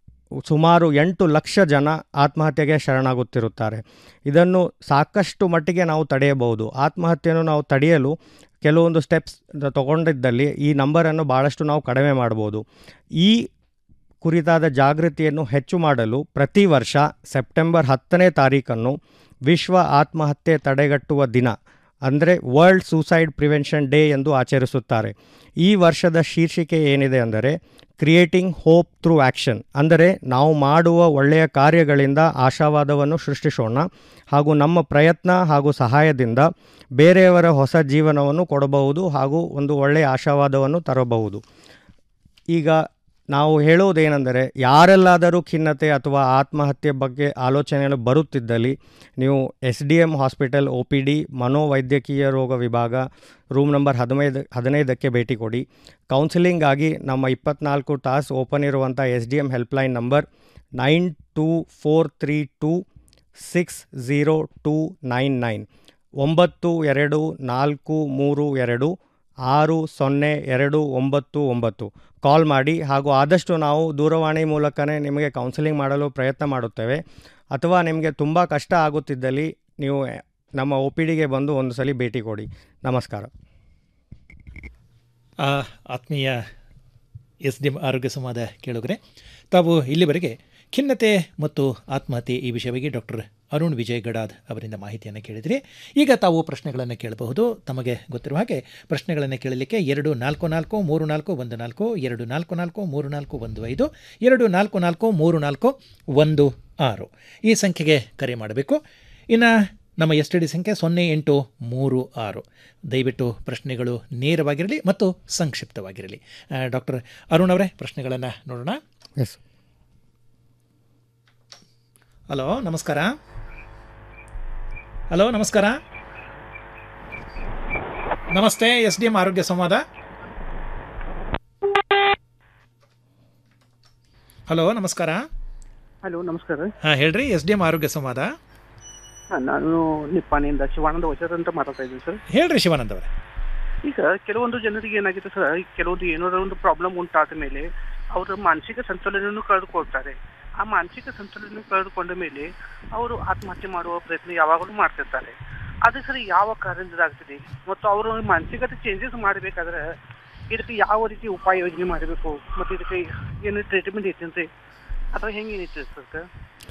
ಸುಮಾರು ಎಂಟು ಲಕ್ಷ ಜನ ಆತ್ಮಹತ್ಯೆಗೆ ಶರಣಾಗುತ್ತಿರುತ್ತಾರೆ ಇದನ್ನು ಸಾಕಷ್ಟು ಮಟ್ಟಿಗೆ ನಾವು ತಡೆಯಬಹುದು ಆತ್ಮಹತ್ಯೆಯನ್ನು ನಾವು ತಡೆಯಲು ಕೆಲವೊಂದು ಸ್ಟೆಪ್ಸ್ ತಗೊಂಡಿದ್ದಲ್ಲಿ ಈ ನಂಬರನ್ನು ಭಾಳಷ್ಟು ನಾವು ಕಡಿಮೆ ಮಾಡ್ಬೋದು ಈ ಕುರಿತಾದ ಜಾಗೃತಿಯನ್ನು ಹೆಚ್ಚು ಮಾಡಲು ಪ್ರತಿ ವರ್ಷ ಸೆಪ್ಟೆಂಬರ್ ಹತ್ತನೇ ತಾರೀಕನ್ನು ವಿಶ್ವ ಆತ್ಮಹತ್ಯೆ ತಡೆಗಟ್ಟುವ ದಿನ ಅಂದರೆ ವರ್ಲ್ಡ್ ಸೂಸೈಡ್ ಪ್ರಿವೆನ್ಷನ್ ಡೇ ಎಂದು ಆಚರಿಸುತ್ತಾರೆ ಈ ವರ್ಷದ ಶೀರ್ಷಿಕೆ ಏನಿದೆ ಅಂದರೆ ಕ್ರಿಯೇಟಿಂಗ್ ಹೋಪ್ ಥ್ರೂ ಆ್ಯಕ್ಷನ್ ಅಂದರೆ ನಾವು ಮಾಡುವ ಒಳ್ಳೆಯ ಕಾರ್ಯಗಳಿಂದ ಆಶಾವಾದವನ್ನು ಸೃಷ್ಟಿಸೋಣ ಹಾಗೂ ನಮ್ಮ ಪ್ರಯತ್ನ ಹಾಗೂ ಸಹಾಯದಿಂದ ಬೇರೆಯವರ ಹೊಸ ಜೀವನವನ್ನು ಕೊಡಬಹುದು ಹಾಗೂ ಒಂದು ಒಳ್ಳೆಯ ಆಶಾವಾದವನ್ನು ತರಬಹುದು ಈಗ ನಾವು ಹೇಳುವುದೇನೆಂದರೆ ಯಾರೆಲ್ಲಾದರೂ ಖಿನ್ನತೆ ಅಥವಾ ಆತ್ಮಹತ್ಯೆ ಬಗ್ಗೆ ಆಲೋಚನೆಗಳು ಬರುತ್ತಿದ್ದಲ್ಲಿ ನೀವು S D M hospital O P D ಮನೋವೈದ್ಯಕೀಯ ರೋಗ ವಿಭಾಗ ರೂಮ್ ನಂಬರ್ ಹದಿನೈದು ಹದಿನೈದಕ್ಕೆ ಭೇಟಿ ಕೊಡಿ ಕೌನ್ಸಿಲಿಂಗ್ ಆಗಿ ನಮ್ಮ ಇಪ್ಪತ್ನಾಲ್ಕು ತಾಸು ಓಪನ್ ಇರುವಂಥ S D M helpline number nine two four three two six zero two nine nine ಒಂಬತ್ತು ಎರಡು ನಾಲ್ಕು ಮೂರು ಎರಡು ಆರು ಸೊನ್ನೆ ಎರಡು ಒಂಬತ್ತು ಒಂಬತ್ತು ಕಾಲ್ ಮಾಡಿ ಹಾಗೂ ಆದಷ್ಟು ನಾವು ದೂರವಾಣಿ ಮೂಲಕನೇ ನಿಮಗೆ ಕೌನ್ಸಿಲಿಂಗ್ ಮಾಡಲು ಪ್ರಯತ್ನ ಮಾಡುತ್ತೇವೆ ಅಥವಾ ನಿಮಗೆ ತುಂಬ ಕಷ್ಟ ಆಗುತ್ತಿದ್ದಲ್ಲಿ ನೀವು ನಮ್ಮ ಒ ಪಿ ಡಿಗೆ ಬಂದು ಒಂದು ಸಲ ಭೇಟಿ ಕೊಡಿ ನಮಸ್ಕಾರ ಆ, ಆತ್ಮೀಯ ಎಸ್ ಡಿ ಎಂ ಆರೋಗ್ಯ ಸಂವಾದ ಕೇಳುಗರೆ ತಾವು ಇಲ್ಲಿವರೆಗೆ ಖಿನ್ನತೆ ಮತ್ತು ಆತ್ಮಹತ್ಯೆ ಈ ವಿಷಯವಾಗಿ ಡಾಕ್ಟರ್ ಅರುಣ್ ವಿಜಯ್ ಗಡಾದ್ ಅವರಿಂದ ಮಾಹಿತಿಯನ್ನು ಕೇಳಿದ್ರಿ ಈಗ ತಾವು ಪ್ರಶ್ನೆಗಳನ್ನು ಕೇಳಬಹುದು ತಮಗೆ ಗೊತ್ತಿರುವ ಹಾಗೆ ಪ್ರಶ್ನೆಗಳನ್ನು ಕೇಳಲಿಕ್ಕೆ ಎರಡು ನಾಲ್ಕು ನಾಲ್ಕು ಮೂರು ನಾಲ್ಕು ಒಂದು ನಾಲ್ಕು ಎರಡು ನಾಲ್ಕು ನಾಲ್ಕು ಮೂರು ನಾಲ್ಕು ಒಂದು ಐದು ಎರಡು ನಾಲ್ಕು ನಾಲ್ಕು ಮೂರು ನಾಲ್ಕು ಒಂದು ಆರು ಈ ಸಂಖ್ಯೆಗೆ ಕರೆ ಮಾಡಬೇಕು ಇನ್ನು ನಮ್ಮ ಎಸ್ ಟಿ ಡಿ ಸಂಖ್ಯೆ ಸೊನ್ನೆ ಎಂಟು ಮೂರು ಆರು ದಯವಿಟ್ಟು ಪ್ರಶ್ನೆಗಳು ನೇರವಾಗಿರಲಿ ಮತ್ತು ಸಂಕ್ಷಿಪ್ತವಾಗಿರಲಿ ಡಾಕ್ಟರ್ ಅರುಣ್ ಅವರೇ ಪ್ರಶ್ನೆಗಳನ್ನು ನೋಡೋಣ ಎಸ್ ಹಲೋ ನಮಸ್ಕಾರ ಹಲೋ ನಮಸ್ಕಾರ ನಮಸ್ತೆ ಎಸ್ ಡಿ ಎಂ ಆರೋಗ್ಯ ಸಂವಾದ ಹಲೋ ನಮಸ್ಕಾರ ಹಲೋ ನಮಸ್ಕಾರ ಹಾಂ ಹೇಳ್ರಿ ಎಸ್ ಡಿ ಎಂ ಆರೋಗ್ಯ ಸಂವಾದ ಹಾ, ನಾನು ನಿಪ್ಪಾಣಿಯಿಂದ ಶಿವಾನಂದ ವಚರ್ ಅಂತ ಮಾತಾಡ್ತಾ ಇದ್ದೀನಿ ಸರ್ ಹೇಳ್ರಿ ಶಿವಾನಂದ್ ಅವರೇ ಈಗ ಕೆಲವೊಂದು ಜನರಿಗೆ ಏನಾಗಿದೆ ಸರ್ ಕೆಲವೊಂದು ಏನಾದ್ರು ಒಂದು ಪ್ರಾಬ್ಲಮ್ ಉಂಟಾದ ಮೇಲೆ ಅವರ ಮಾನಸಿಕ ಸಂತುಲನವನ್ನು ಕಳೆದುಕೊಳ್ತಾರೆ ಆ ಮಾನಸಿಕ ಸಂತುಲನ ಕಳೆದುಕೊಂಡ ಮೇಲೆ ಅವರು ಆತ್ಮಹತ್ಯೆ ಮಾಡುವ ಪ್ರಯತ್ನ ಯಾವಾಗಲೂ ಮಾಡ್ತಿರ್ತಾರೆ ಅದು ಸರಿ ಯಾವ ಕಾರಣದಿಂದಾಗ್ತದೆ ಮತ್ತು ಅವರು ಮಾನಸಿಕತೆ ಚೇಂಜಸ್ ಮಾಡಬೇಕಾದ್ರೆ ಇದಕ್ಕೆ ಯಾವ ರೀತಿ ಉಪಾಯ ಯೋಜನೆ ಮಾಡಬೇಕು ಮತ್ತು ಇದಕ್ಕೆ ಏನು ಟ್ರೀಟ್ಮೆಂಟ್ ಐತೇನ್ರಿ ಅಥವಾ ಹೆಂಗೆ ಏನೈತೆ ಸರ್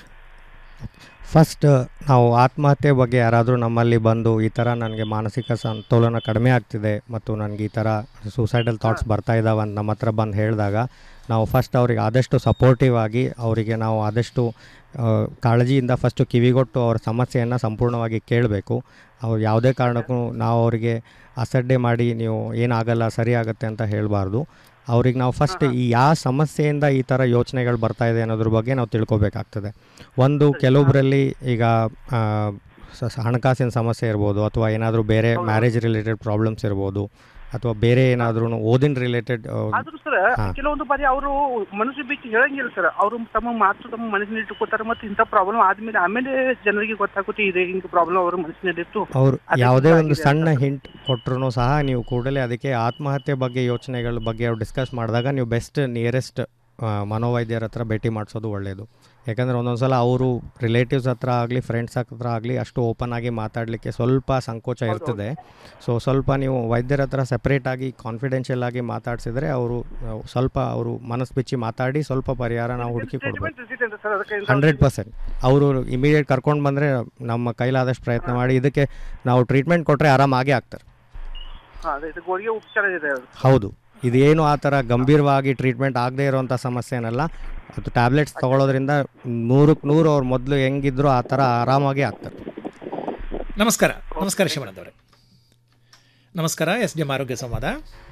ಫಸ್ಟ್ ನಾವು ಆತ್ಮಹತ್ಯೆ ಬಗ್ಗೆ ಯಾರಾದರೂ ನಮ್ಮಲ್ಲಿ ಬಂದು ಈ ಥರ ನನಗೆ ಮಾನಸಿಕ ಸಂತೋಲನ ಕಡಿಮೆ ಆಗ್ತಿದೆ ಮತ್ತು ನನಗೆ ಈ ಥರ ಸೂಸೈಡಲ್ ಥಾಟ್ಸ್ ಬರ್ತಾ ಇದ್ದಾವೆ ಅಂತ ನಮ್ಮ ಹತ್ರ ಬಂದು ಹೇಳಿದಾಗ ನಾವು ಫಸ್ಟ್ ಅವ್ರಿಗೆ ಆದಷ್ಟು ಸಪೋರ್ಟಿವ್ ಆಗಿ ಅವರಿಗೆ ನಾವು ಆದಷ್ಟು ಆ, ಕಾಳಜಿಯಿಂದ ಫಸ್ಟು ಕಿವಿಗೊಟ್ಟು ಅವ್ರ ಸಮಸ್ಯೆಯನ್ನು ಸಂಪೂರ್ಣವಾಗಿ ಕೇಳಬೇಕು ಅವ್ರು ಯಾವುದೇ ಕಾರಣಕ್ಕೂ ನಾವು ಅವರಿಗೆ ಅಸಡ್ಡೆ ಮಾಡಿ ನೀವು ಏನಾಗಲ್ಲ ಸರಿ ಆಗುತ್ತೆ ಅಂತ ಹೇಳಬಾರ್ದು ಅವ್ರಿಗೆ ನಾವು ಫಸ್ಟ್ ಈ ಯಾವ ಸಮಸ್ಯೆಯಿಂದ ಈ ಥರ ಯೋಚನೆಗಳು ಬರ್ತಾ ಇದೆ ಅನ್ನೋದ್ರ ಬಗ್ಗೆ ನಾವು ತಿಳ್ಕೊಬೇಕಾಗ್ತದೆ ಒಂದು ಕೆಲವೊಬ್ಬರಲ್ಲಿ ಈಗ ಆ, ಸ- ಸ- ಹಣಕಾಸಿನ ಸಮಸ್ಯೆ ಇರ್ಬೋದು ಅಥವಾ ಏನಾದರೂ ಬೇರೆ ಮ್ಯಾರೇಜ್ ರಿಲೇಟೆಡ್ ಪ್ರಾಬ್ಲಮ್ಸ್ ಇರ್ಬೋದು ಅಥವಾ ಬೇರೆ ಏನಾದ್ರೂ ಓದಿನ ರಿಲೇಟೆಡ್ ಆದ್ರೂ ಸರ್ ಕೆಲವೊಂದು ಬಾರಿ ಅವರು ಮನಸ್ಸು ಬಿಚ್ಚಿ ಹೇಳಂಗಿಲ್ಲ ಸರ್ ಅವರು ತಮ್ಮ ಮಾತು ತಮ್ಮ ಮನಸ್ಸಿನಲ್ಲಿ ಇಟ್ಕೋತಾರೆ ಮತ್ತೆ ಇಂಥ ಪ್ರಾಬ್ಲಮ್ ಆದ್ಮೇಲೆ ಆಮೇಲೆ ಜನರಿಗೆ ಗೊತ್ತಾಗುತ್ತೆ ಇದೆ ಹಿಂಗೆ ಪ್ರಾಬ್ಲಮ್ ಅವ್ರ ಮನಸ್ಸಿನಲ್ಲಿತ್ತು ಅವ್ರು ಅದಕ್ಕೆ ಯಾವುದೇ ಒಂದು ಆಗಿದೆ ಸಣ್ಣ ಹಿಂಟ್ ಕೊಟ್ಟರು ಸಹ ನೀವು ಕೂಡಲೇ ಅದಕ್ಕೆ ಆತ್ಮಹತ್ಯೆ ಬಗ್ಗೆ ಯೋಚನೆಗಳ ಬಗ್ಗೆ ಅವ್ರು ಡಿಸ್ಕಸ್ ಮಾಡಿದಾಗ ನೀವು ಬೆಸ್ಟ್ ನಿಯರೆಸ್ಟ್ ಮನೋವೈದ್ಯರ ಹತ್ರ ಭೇಟಿ ಮಾಡಿಸೋದು ಒಳ್ಳೆಯದು ಯಾಕಂದರೆ ಒಂದೊಂದು ಸಲ ಅವರು ರಿಲೇಟಿವ್ಸ್ ಹತ್ರ ಆಗಲಿ ಫ್ರೆಂಡ್ಸ್ ಹತ್ರ ಆಗಲಿ ಅಷ್ಟು ಓಪನ್ ಆಗಿ ಮಾತಾಡಲಿಕ್ಕೆ ಸ್ವಲ್ಪ ಸಂಕೋಚ ಇರ್ತದೆ ಸೊ ಸ್ವಲ್ಪ ನೀವು ವೈದ್ಯರ ಹತ್ರ ಸೆಪ್ರೇಟಾಗಿ ಕಾನ್ಫಿಡೆನ್ಷಿಯಲ್ ಆಗಿ ಮಾತಾಡಿಸಿದ್ರೆ ಅವರು ಸ್ವಲ್ಪ ಅವರು ಮನಸ್ಸು ಬಿಚ್ಚಿ ಮಾತಾಡಿ ಸ್ವಲ್ಪ ಪರಿಹಾರ ನಾವು ಹುಡುಕಿ ಕೊಡ್ಬೇಕು ಸರ್ ಅದಕ್ಕೆ ಹಂಡ್ರೆಡ್ ಪರ್ಸೆಂಟ್ ಅವರು ಇಮಿಡಿಯೇಟ್ ಕರ್ಕೊಂಡು ಬಂದರೆ ನಮ್ಮ ಕೈಲಾದಷ್ಟು ಪ್ರಯತ್ನ ಮಾಡಿ ಇದಕ್ಕೆ ನಾವು ಟ್ರೀಟ್ಮೆಂಟ್ ಕೊಟ್ಟರೆ ಆರಾಮಾಗಿ ಆಗ್ತಾರೆ ಹಾ, ಅದೇ ಇದು ಗೋಳಿಗೆ ಉಪಚಾರ ಇದೆ ಅದು. ಹೌದು ಇದೇನು ಆ ಥರ ಗಂಭೀರವಾಗಿ ಟ್ರೀಟ್ಮೆಂಟ್ ಆಗದೇ ಇರೋವಂಥ ಸಮಸ್ಯೆ ಏನಲ್ಲ ಅದು ಟ್ಯಾಬ್ಲೆಟ್ಸ್ ತೊಗೊಳೋದ್ರಿಂದ ನೂರಕ್ಕೆ ನೂರು ಅವ್ರು ಮೊದಲು ಹೆಂಗಿದ್ರು ಆ ಥರ ಆರಾಮಾಗಿ ಆಗ್ತಾರೆ ನಮಸ್ಕಾರ ನಮಸ್ಕಾರ ಶಿವಾನಂದ್ ಅವರೇ ನಮಸ್ಕಾರ ಎಸ್ ಡಿ ಎಂ ಆರೋಗ್ಯ ಸಂವಾದ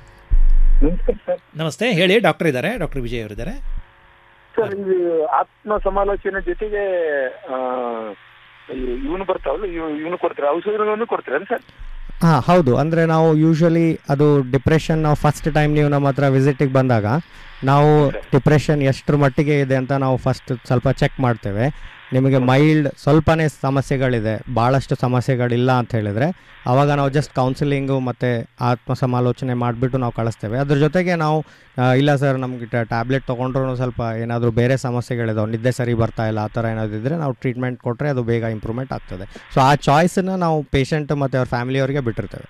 ನಮಸ್ತೆ ಹೇಳಿ ಡಾಕ್ಟರ್ ಇದ್ದಾರೆ ಡಾಕ್ಟರ್ ವಿಜಯ್ ಅವರಿದ್ದಾರೆ ಸರ್ ಇದು ಆತ್ಮ ಸಮಾಲೋಚನೆ ಜೊತೆಗೆ ಇವನು ಬರ್ತಾವಲ್ಲ ಇವನು ಕೊಡ್ತಾರೆ ಔಷಧಿಗಳನ್ನು ಕೊಡ್ತಾರೆ ಸರ್ ಹಾಂ ಹೌದು ಅಂದರೆ ನಾವು ಯೂಶ್ವಲಿ ಅದು ಡಿಪ್ರೆಷನ್ ನಾವು ಫಸ್ಟ್ ಟೈಮ್ ನೀವು ನಮ್ಮ ಹತ್ರ ವಿಸಿಟಿಗೆ ಬಂದಾಗ ನಾವು ಡಿಪ್ರೆಷನ್ ಎಷ್ಟರ ಮಟ್ಟಿಗೆ ಇದೆ ಅಂತ ನಾವು ಫಸ್ಟ್ ಸ್ವಲ್ಪ ಚೆಕ್ ಮಾಡ್ತೇವೆ ನಿಮಗೆ ಮೈಲ್ಡ್ ಸ್ವಲ್ಪನೇ ಸಮಸ್ಯೆಗಳಿದೆ ಭಾಳಷ್ಟು ಸಮಸ್ಯೆಗಳಿಲ್ಲ ಅಂತ ಹೇಳಿದರೆ ಆವಾಗ ನಾವು ಜಸ್ಟ್ ಕೌನ್ಸಿಲಿಂಗು ಮತ್ತು ಆತ್ಮ ಸಮಾಲೋಚನೆ ಮಾಡಿಬಿಟ್ಟು ನಾವು ಕಳಿಸ್ತೇವೆ ಅದ್ರ ಜೊತೆಗೆ ನಾವು ಆ, ಇಲ್ಲ ಸರ್ ನಮಗೆ ಟ್ಯಾಬ್ಲೆಟ್ ತೊಗೊಂಡ್ರೂ ಸ್ವಲ್ಪ ಏನಾದರೂ ಬೇರೆ ಸಮಸ್ಯೆಗಳಿದಾವೆ ನಿದ್ದೆ ಸರಿ ಬರ್ತಾ ಇಲ್ಲ ಆ ಥರ ಏನಾದರೂ ಇದ್ದರೆ ನಾವು ಟ್ರೀಟ್ಮೆಂಟ್ ಕೊಟ್ಟರೆ ಅದು ಬೇಗ ಇಂಪ್ರೂವ್ಮೆಂಟ್ ಆಗ್ತದೆ ಸೊ ಆ ಚಾಯ್ಸನ್ನು ನಾವು ಪೇಷಂಟ್ ಮತ್ತು ಅವ್ರ ಫ್ಯಾಮಿಲಿಯವರಿಗೆ ಬಿಟ್ಟಿರ್ತೇವೆ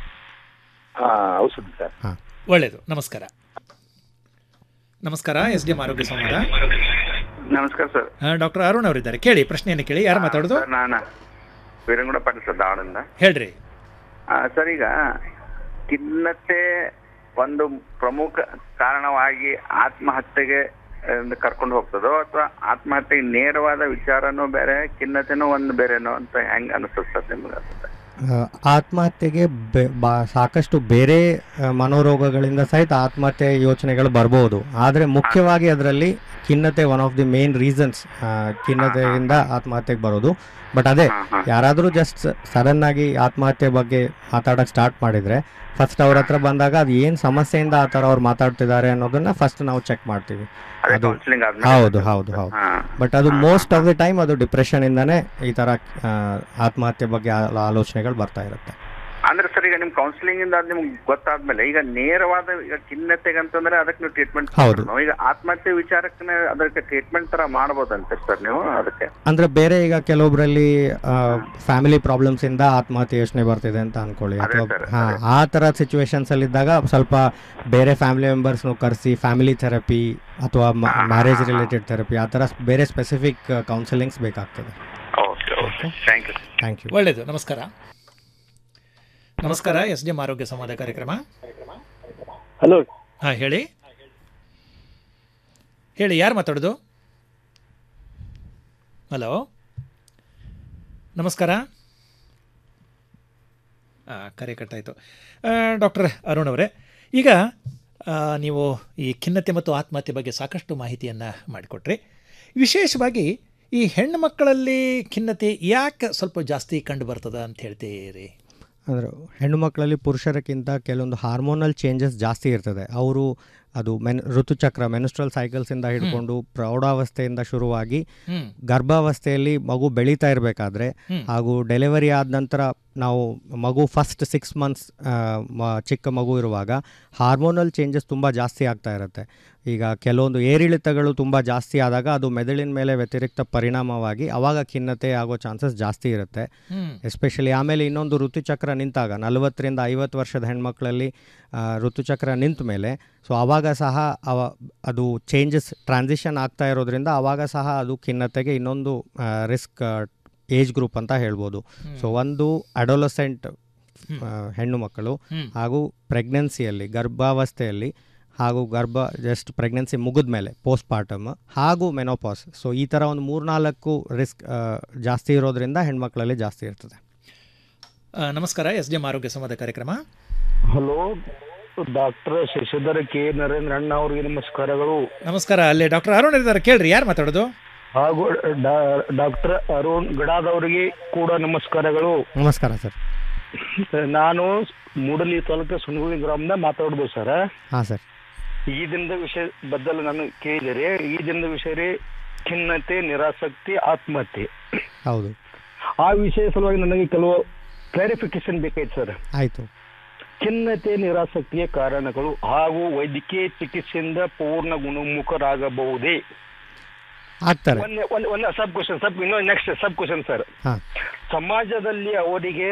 ಔಷಧಿ ಸರ್ ಹಾಂ ಒಳ್ಳೆಯದು ನಮಸ್ಕಾರ ನಮಸ್ಕಾರ ಎಸ್ ಡಿ ಎಂ ಆರೋಗ್ಯ ಸಂವಾದ ನಮಸ್ಕಾರ ಸರ್ ಡಾಕ್ಟರ್ ಅರುಣ್ ಅವರಿದ್ದಾರೆ ಕೇಳಿ ಪ್ರಶ್ನೆಯನ್ನು ಕೇಳಿ ಯಾರು ಮಾತಾಡೋದು ಸರ್ ನಾನು ವೀರಂಗೌಡ ಪಾಟೀಲ್ ಸರ್ ಧಾರವಾಡದಿಂದ ಹೇಳ್ರಿ ಆ, ಸರ್ ಈಗ ಖಿನ್ನತೆ ಒಂದು ಪ್ರಮುಖ ಕಾರಣವಾಗಿ ಆತ್ಮಹತ್ಯೆಗೆ ಒಂದು ಕರ್ಕೊಂಡು ಹೋಗ್ತದೋ ಅಥವಾ ಆತ್ಮಹತ್ಯೆಗೆ ನೇರವಾದ ವಿಚಾರನೂ ಬೇರೆ ಖಿನ್ನತೆನೂ ಒಂದು ಬೇರೆನೋ ಅಂತ ಹೆಂಗ್ ಅನಿಸ್ತದೆ ಸರ್ ನಿಮ್ಗೆ ಆ, ಆತ್ಮಹತ್ಯೆಗೆ ಬೆ- ಬಾ- ಸಾಕಷ್ಟು ಬೇರೆ ಆ, ಮನೋರೋಗಗಳಿಂದ ಸಹಿತ ಆತ್ಮಹತ್ಯೆ ಯೋಚನೆಗಳು ಬರ್ಬೋದು ಆದರೆ ಮುಖ್ಯವಾಗಿ ಅದರಲ್ಲಿ ಖಿನ್ನತೆ one of the main reasons ಖಿನ್ನತೆಯಿಂದ ಆತ್ಮಹತ್ಯೆಗೆ ಬರೋದು ಬಟ್ ಅದೇ ಯಾರಾದರೂ ಜಸ್ಟ್ ಸಡನ್ ಆಗಿ ಆತ್ಮಹತ್ಯೆ ಬಗ್ಗೆ ಮಾತಾಡೋಕೆ ಸ್ಟಾರ್ಟ್ ಮಾಡಿದರೆ ಫಸ್ಟ್ ಅವ್ರ ಹತ್ರ ಬಂದಾಗ ಅದು ಏನು ಸಮಸ್ಯೆಯಿಂದ ಆ ಥರ ಅವ್ರು ಮಾತಾಡ್ತಿದ್ದಾರೆ ಅನ್ನೋದನ್ನ ಫಸ್ಟ್ ನಾವು ಚೆಕ್ ಮಾಡ್ತೀವಿ ಅದೇ ಅದು counselling ಆದ್ಮೇಲೆ ಹೌದು ಹೌದು ಹೌದು ಹಾ. ಬಟ್ ಅದು ಮೋಸ್ಟ್ ಆಫ್ ದಿ ಟೈಮ್ ಅದು ಡಿಪ್ರೆಷನ್ ಇಂದಾನೆ ಈ ತರ ಆ, ಆತ್ಮಹತ್ಯೆ ಬಗ್ಗೆ ಆ- ಆಲೋಚನೆಗಳು ಬರ್ತಾ ಇರುತ್ತೆ ಅಂದ್ರೆ ಸರ್ ಈಗ ನಿಮ್ ಕೌನ್ಸಿಲಿಂಗ್ ಇಂದ ಅದ್ ನಿಮ್ಗೆ ಗೊತ್ತಾದ್ಮೇಲೆ ಈಗ ನೇರವಾದ ಈಗ ಖಿನ್ನತೆಗೆ ಅಂತಂದ್ರೆ ಅದಕ್ಕೆ ನೀವು ಟ್ರೀಟ್ಮೆಂಟ್ ಹೌದು. ಈಗ ಆತ್ಮಹತ್ಯೆ ವಿಚಾರಕ್ಕೆ ಅದಕ್ಕೆ ಟ್ರೀಟ್ಮೆಂಟ್ ತರ ಮಾಡ್ಬೋದಂತೆ ಸರ್ ನೀವು ಅದಕ್ಕೆ ಅಂದ್ರೆ ಬೇರೆ ಈಗ ಕೆಲವೊಬ್ಬರಲ್ಲಿ ಫ್ಯಾಮಿಲಿ ಪ್ರಾಬ್ಲಮ್ಸ್ ಇಂದ ಆತ್ಮಹತ್ಯೆ ಯೋಚನೆ ಬರ್ತಿದೆ ಅಂತ ಅನ್ಕೊಳ್ಳಿ ಅಥವಾ ಹಾ ಆ ತರ ಸಿಚುವೇಶನ್ಸ್ ಅಲ್ಲಿ ಇದ್ದಾಗ ಸ್ವಲ್ಪ ಬೇರೆ ಫ್ಯಾಮಿಲಿ ಮೆಂಬರ್ಸ್ನು ಕರೆಸಿ ಫ್ಯಾಮಿಲಿ ಥೆರಪಿ ಅಥವಾ ಮ್ಯಾರೇಜ್ ರಿಲೇಟೆಡ್ ಥೆರಪಿ ಆ ಥರ ಬೇರೆ ಸ್ಪೆಸಿಫಿಕ್ ಕೌನ್ಸಿಲಿಂಗ್ಸ್ ಬೇಕಾಗ್ತದೆ okay okay thank you thank you ಒಳ್ಳೆಯದು ನಮಸ್ಕಾರ ನಮಸ್ಕಾರ ಎಸ್ ಡಿ ಎಂ ಆರೋಗ್ಯ ಸಂವಾದ ಕಾರ್ಯಕ್ರಮ ಹಲೋ ಹಾಂ ಹೇಳಿ ಹೇಳಿ ಯಾರು ಮಾತಾಡೋದು ಹಲೋ ನಮಸ್ಕಾರ ಆ, ಕರೆ ಕಟ್ಟಾಯಿತು ಡಾಕ್ಟರ್ ಅರುಣ್ ಅವರೇ ಈಗ ಆ, ನೀವು ಈ ಖಿನ್ನತೆ ಮತ್ತು ಆತ್ಮಹತ್ಯೆ ಬಗ್ಗೆ ಸಾಕಷ್ಟು ಮಾಹಿತಿಯನ್ನು ಮಾಡಿಕೊಟ್ರಿ ವಿಶೇಷವಾಗಿ ಈ ಹೆಣ್ಣು ಮಕ್ಕಳಲ್ಲಿ ಖಿನ್ನತೆ ಯಾಕೆ ಸ್ವಲ್ಪ ಜಾಸ್ತಿ ಕಂಡು ಬರ್ತದ ಅಂತ ಹೇಳ್ತೀರಿ ಅಂದರೆ ಹೆಣ್ಣು ಮಕ್ಕಳಲ್ಲಿ ಪುರುಷರಕ್ಕಿಂತ ಕೆಲವೊಂದು ಹಾರ್ಮೋನಲ್ ಚೇಂಜಸ್ ಜಾಸ್ತಿ ಇರ್ತದೆ ಅವರು ಅದು ಮೆನ್ ಋತುಚಕ್ರ ಮೆನುಸ್ಟ್ರಲ್ ಸೈಕಲ್ಸಿಂದ ಹಿಡ್ಕೊಂಡು ಪ್ರೌಢಾವಸ್ಥೆಯಿಂದ ಶುರುವಾಗಿ ಹ್ಮ್. ಗರ್ಭಾವಸ್ಥೆಯಲ್ಲಿ ಮಗು ಬೆಳೀತಾ ಇರಬೇಕಾದ್ರೆ ಹ್ಮ್. ಹಾಗೂ ಡೆಲಿವರಿ ಆದ ನಂತರ ನಾವು ಮಗು ಫಸ್ಟ್ ಸಿಕ್ಸ್ ಮಂತ್ಸ್ ಚಿಕ್ಕ ಮಗು ಇರುವಾಗ ಹಾರ್ಮೋನಲ್ ಚೇಂಜಸ್ ತುಂಬ ಜಾಸ್ತಿ ಆಗ್ತಾ ಇರುತ್ತೆ ಈಗ ಕೆಲವೊಂದು ಏರಿಳಿತಗಳು ತುಂಬ ಜಾಸ್ತಿ ಆದಾಗ ಅದು ಮೆದುಳಿನ ಮೇಲೆ ವ್ಯತಿರಿಕ್ತ ಪರಿಣಾಮವಾಗಿ ಆವಾಗ ಖಿನ್ನತೆ ಆಗೋ ಚಾನ್ಸಸ್ ಜಾಸ್ತಿ ಇರುತ್ತೆ ಹ್ಮ್. ಎಸ್ಪೆಷಲಿ ಆಮೇಲೆ ಇನ್ನೊಂದು ಋತುಚಕ್ರ ನಿಂತಾಗ ನಲವತ್ತರಿಂದ ಐವತ್ತು ವರ್ಷದ ಹೆಣ್ಮಕ್ಳಲ್ಲಿ ಆ, ಋತುಚಕ್ರ ನಿಂತ ಮೇಲೆ ಸೊ ಆವಾಗ ಸಹ ಅವ ಅದು ಚೇಂಜಸ್ ಟ್ರಾನ್ಸಿಷನ್ ಆಗ್ತಾ ಇರೋದ್ರಿಂದ ಆವಾಗ ಸಹ ಅದು ಖಿನ್ನತೆಗೆ ಇನ್ನೊಂದು ರಿಸ್ಕ್ ಏಜ್ ಗ್ರೂಪ್ ಅಂತ ಹೇಳ್ಬೋದು ಸೊ ಒಂದು ಅಡೋಲಸೆಂಟ್ ಹೆಣ್ಣು ಮಕ್ಕಳು ಹ್ಮ್. ಹಾಗೂ ಪ್ರೆಗ್ನೆನ್ಸಿಯಲ್ಲಿ ಗರ್ಭಾವಸ್ಥೆಯಲ್ಲಿ ಹಾಗೂ ಗರ್ಭ ಜಸ್ಟ್ ಪ್ರೆಗ್ನೆನ್ಸಿ ಮುಗಿದ ಮೇಲೆ ಪೋಸ್ಟ್ ಪಾರ್ಟಮ್ ಹಾಗೂ ಮೆನೋಪಾಸ್ ಸೊ ಈ ಥರ ಒಂದು ಮೂರ್ನಾಲ್ಕು ರಿಸ್ಕ್ ಜಾಸ್ತಿ ಇರೋದ್ರಿಂದ ಹೆಣ್ಮಕ್ಳಲ್ಲಿ ಜಾಸ್ತಿ ಇರ್ತದೆ ಆ, ನಮಸ್ಕಾರ ಎಸ್ ಡಿ ಎಂ ಆರೋಗ್ಯ ಸಂವಾದ ಕಾರ್ಯಕ್ರಮ hello doctor Shashidhara K Narendra ಅಣ್ಣ ಅವರಿಗೆ ನಮಸ್ಕಾರಗಳು ನಮಸ್ಕಾರ ಅಲ್ಲಿ ಡಾಕ್ಟರ್ ಅರುಣ್ ಇದ್ದಾರೆ ಕೇಳ್ರಿ ಯಾರು ಮಾತಾಡೋದು ಹಾಗೂ ಡಾಕ್ಟರ್ ಅರುಣ್ ಗಡಾದವರಿಗೆ ಕೂಡ ನಮಸ್ಕಾರಗಳು ನಮಸ್ಕಾರ ಸರ್ ನಾನು ಮೂಡಲಿ ತಾಲೂಕು ಸುನಗುಳಿ ಗ್ರಾಮದಿಂದ ಮಾತಾಡೋದು ಸರ್ ಹಾಂ ಸರ್ ಈ ದಿನದ ವಿಷಯ ಬದ್ದಲು ನಾನು ಕೇಳಿದರೆ ಈ ದಿನದ ವಿಷಯ ರೀ ಖಿನ್ನತೆ ನಿರಾಸಕ್ತಿ ಆತ್ಮಹತ್ಯೆ ಹೌದು ಆ ವಿಷಯ ಸಲುವಾಗಿ ನನಗೆ ಕೆಲವು ಕ್ಲಾರಿಫಿಕೇಶನ್ ಬೇಕಾಯ್ತು ಸರ್ ಆಯಿತು ಖಿನ್ನತೆ ನಿರಾಸಕ್ತಿಯ ಕಾರಣಗಳು ಹಾಗೂ ವೈದ್ಯಕೀಯ ಚಿಕಿತ್ಸೆಯಿಂದ ಪೂರ್ಣ ಗುಣಮುಖರಾಗಬಹುದೇ ಆಗ್ತಾರೆ ಒಂದ್ ಒಂದ್ ಒಂದ್ ಸಬ್ ಕ್ವಶನ್ ಸಬ್ ಇನ್ನೊಂದು ನೆಕ್ಸ್ಟ್ ಸಬ್ ಕ್ವಶನ್ ಸರ್ ಹಾಂ ಸಮಾಜದಲ್ಲಿ ಅವರಿಗೆ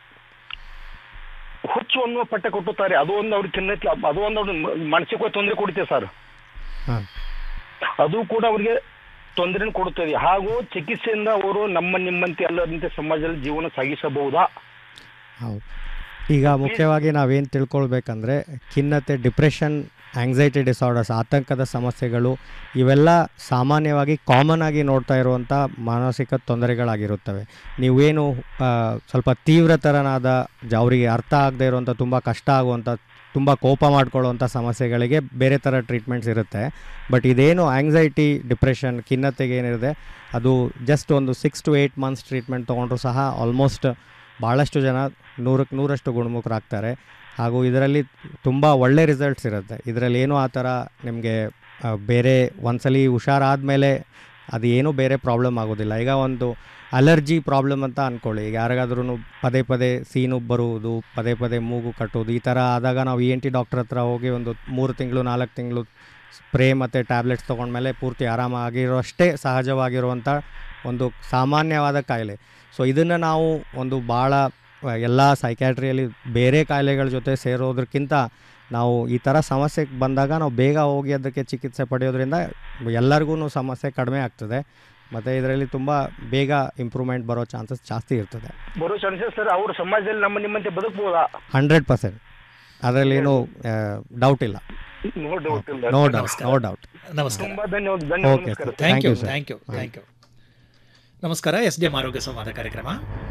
ಹುಚ್ಚು ಅನ್ನುವ ಪಟ್ಟ ಕೊಟ್ಟುತ್ತಾರೆ ಅದು ಒಂದು ಅವ್ರಿಗೆ ಖಿನ್ನತೆ ಅದು ಒಂದು ಅವ್ರಿಗೆ ಮಾನಸಿಕ ತೊಂದರೆ ಕೊಡುತ್ತೆ ಸರ್ ಹಾಂ ಅದು ಕೂಡ ಅವರಿಗೆ ತೊಂದರೆ ಕೊಡುತ್ತದೆ ಹಾಗೂ ಚಿಕಿತ್ಸೆಯಿಂದ ಅವರು ನಮ್ಮ ನಿಮ್ಮಂತೆ ಅಲ್ಲದಂತೆ ಸಮಾಜದಲ್ಲಿ ಜೀವನ ಸಾಗಿಸಬಹುದಾ ಹೌದು ಈಗ ಮುಖ್ಯವಾಗಿ ನಾವೇನು ತಿಳ್ಕೊಳ್ಬೇಕಂದ್ರೆ ಖಿನ್ನತೆ ಡಿಪ್ರೆಷನ್ ಆಂಗ್ಸೈಟಿ ಡಿಸಾರ್ಡರ್ಸ್ ಆತಂಕದ ಸಮಸ್ಯೆಗಳು ಇವೆಲ್ಲ ಸಾಮಾನ್ಯವಾಗಿ ಕಾಮನ್ ಆಗಿ ನೋಡ್ತಾ ಇರುವಂಥ ಮಾನಸಿಕ ತೊಂದರೆಗಳಾಗಿರುತ್ತವೆ ನೀವೇನು ಆ, ಸ್ವಲ್ಪ ತೀವ್ರತರನಾದ ಜ- ಅವರಿಗೆ ಅರ್ಥ ಆಗದೆ ಇರುವಂಥ ತುಂಬ ಕಷ್ಟ ಆಗುವಂಥ ತುಂಬ ಕೋಪ ಮಾಡ್ಕೊಳ್ಳುವಂಥ ಸಮಸ್ಯೆಗಳಿಗೆ ಬೇರೆ ಥರ ಟ್ರೀಟ್ಮೆಂಟ್ಸ್ ಇರುತ್ತೆ ಬಟ್ ಇದೇನು ಆಂಗ್ಸೈಟಿ ಡಿಪ್ರೆಷನ್ ಖಿನ್ನತೆಗೆ ಏನಿದೆ ಅದು ಜಸ್ಟ್ ಒಂದು six to eight months treatment ತೊಗೊಂಡ್ರು ಸಹ ಆಲ್ಮೋಸ್ಟ್ ಭಾಳಷ್ಟು ಜನ ನೂರಕ್ಕೆ ನೂರಷ್ಟು ಗುಣಮುಖರಾಗ್ತಾರೆ ಹಾಗೂ ಇದರಲ್ಲಿ ತುಂಬ ಒಳ್ಳೆ ರಿಸಲ್ಟ್ಸ್ ಇರುತ್ತೆ ಇದರಲ್ಲಿ ಏನೂ ಆ ಥರ ನಿಮಗೆ ಬೇರೆ ಒಂದ್ಸಲಿ ಹುಷಾರಾದಮೇಲೆ ಅದು ಏನೂ ಬೇರೆ ಪ್ರಾಬ್ಲಮ್ ಆಗೋದಿಲ್ಲ ಈಗ ಒಂದು ಅಲರ್ಜಿ ಪ್ರಾಬ್ಲಮ್ ಅಂತ ಅಂದ್ಕೊಳ್ಳಿ ಈಗ ಯಾರಿಗಾದ್ರೂ ಪದೇ ಪದೇ ಸೀನು ಬರುವುದು ಪದೇ ಪದೇ ಮೂಗು ಕಟ್ಟೋದು ಈ ಥರ ಆದಾಗ ನಾವು ಇ ಎನ್ ಟಿ ಡಾಕ್ಟ್ರ್ ಹತ್ರ ಹೋಗಿ ಒಂದು ಮೂರು ತಿಂಗಳು ನಾಲ್ಕು ತಿಂಗಳು ಸ್ಪ್ರೇ ಮತ್ತು ಟ್ಯಾಬ್ಲೆಟ್ಸ್ ತೊಗೊಂಡ್ಮೇಲೆ ಪೂರ್ತಿ ಆರಾಮಾಗಿರೋಷ್ಟೇ ಸಹಜವಾಗಿರುವಂಥ ಒಂದು ಸಾಮಾನ್ಯವಾದ ಕಾಯಿಲೆ ಸೊ ಇದನ್ನು ನಾವು ಒಂದು ಭಾಳ ಎಲ್ಲ ಸೈಕ್ಯಾಟ್ರಿಯಲ್ಲಿ ಬೇರೆ ಕಾಯಿಲೆಗಳ ಜೊತೆ ಸೇರೋದಕ್ಕಿಂತ ನಾವು ಈ ಥರ ಸಮಸ್ಯೆಗೆ ಬಂದಾಗ ನಾವು ಬೇಗ ಹೋಗಿ ಅದಕ್ಕೆ ಚಿಕಿತ್ಸೆ ಪಡೆಯೋದ್ರಿಂದ ಎಲ್ಲರಿಗೂ ಸಮಸ್ಯೆ ಕಡಿಮೆ ಆಗ್ತದೆ ಮತ್ತು ಇದರಲ್ಲಿ ತುಂಬ ಬೇಗ ಇಂಪ್ರೂವ್ಮೆಂಟ್ ಬರೋ ಚಾನ್ಸಸ್ ಜಾಸ್ತಿ ಇರ್ತದೆ ಬರೋ ಚಾನ್ಸಸ್ ಸರ್ ಅವ್ರ ಸಮಾಜದಲ್ಲಿ ನಮ್ಮ ನಿಮ್ಮಂತೆ ಬದುಕಬಹುದಾ ಹಂಡ್ರೆಡ್ ಪರ್ಸೆಂಟ್ ಅದರಲ್ಲಿ ಏನು ಡೌಟ್ ಇಲ್ಲ ನೋ ಡೌಟ್ ಇಲ್ಲ ನೋ ಡೌಟ್ ನೋ ಡೌಟ್ ನಮಸ್ಕಾರ ತುಂಬಾ ಧನ್ಯವಾದ ಧನ್ಯವಾದ ಓಕೆ ನಮಸ್ಕಾರ sir thank you sir thank you thank you ನಮಸ್ಕಾರ ಎಸ್ ಡಿ ಎಂ ಆರೋಗ್ಯ ಸಂವಾದ ಕಾರ್ಯಕ್ರಮ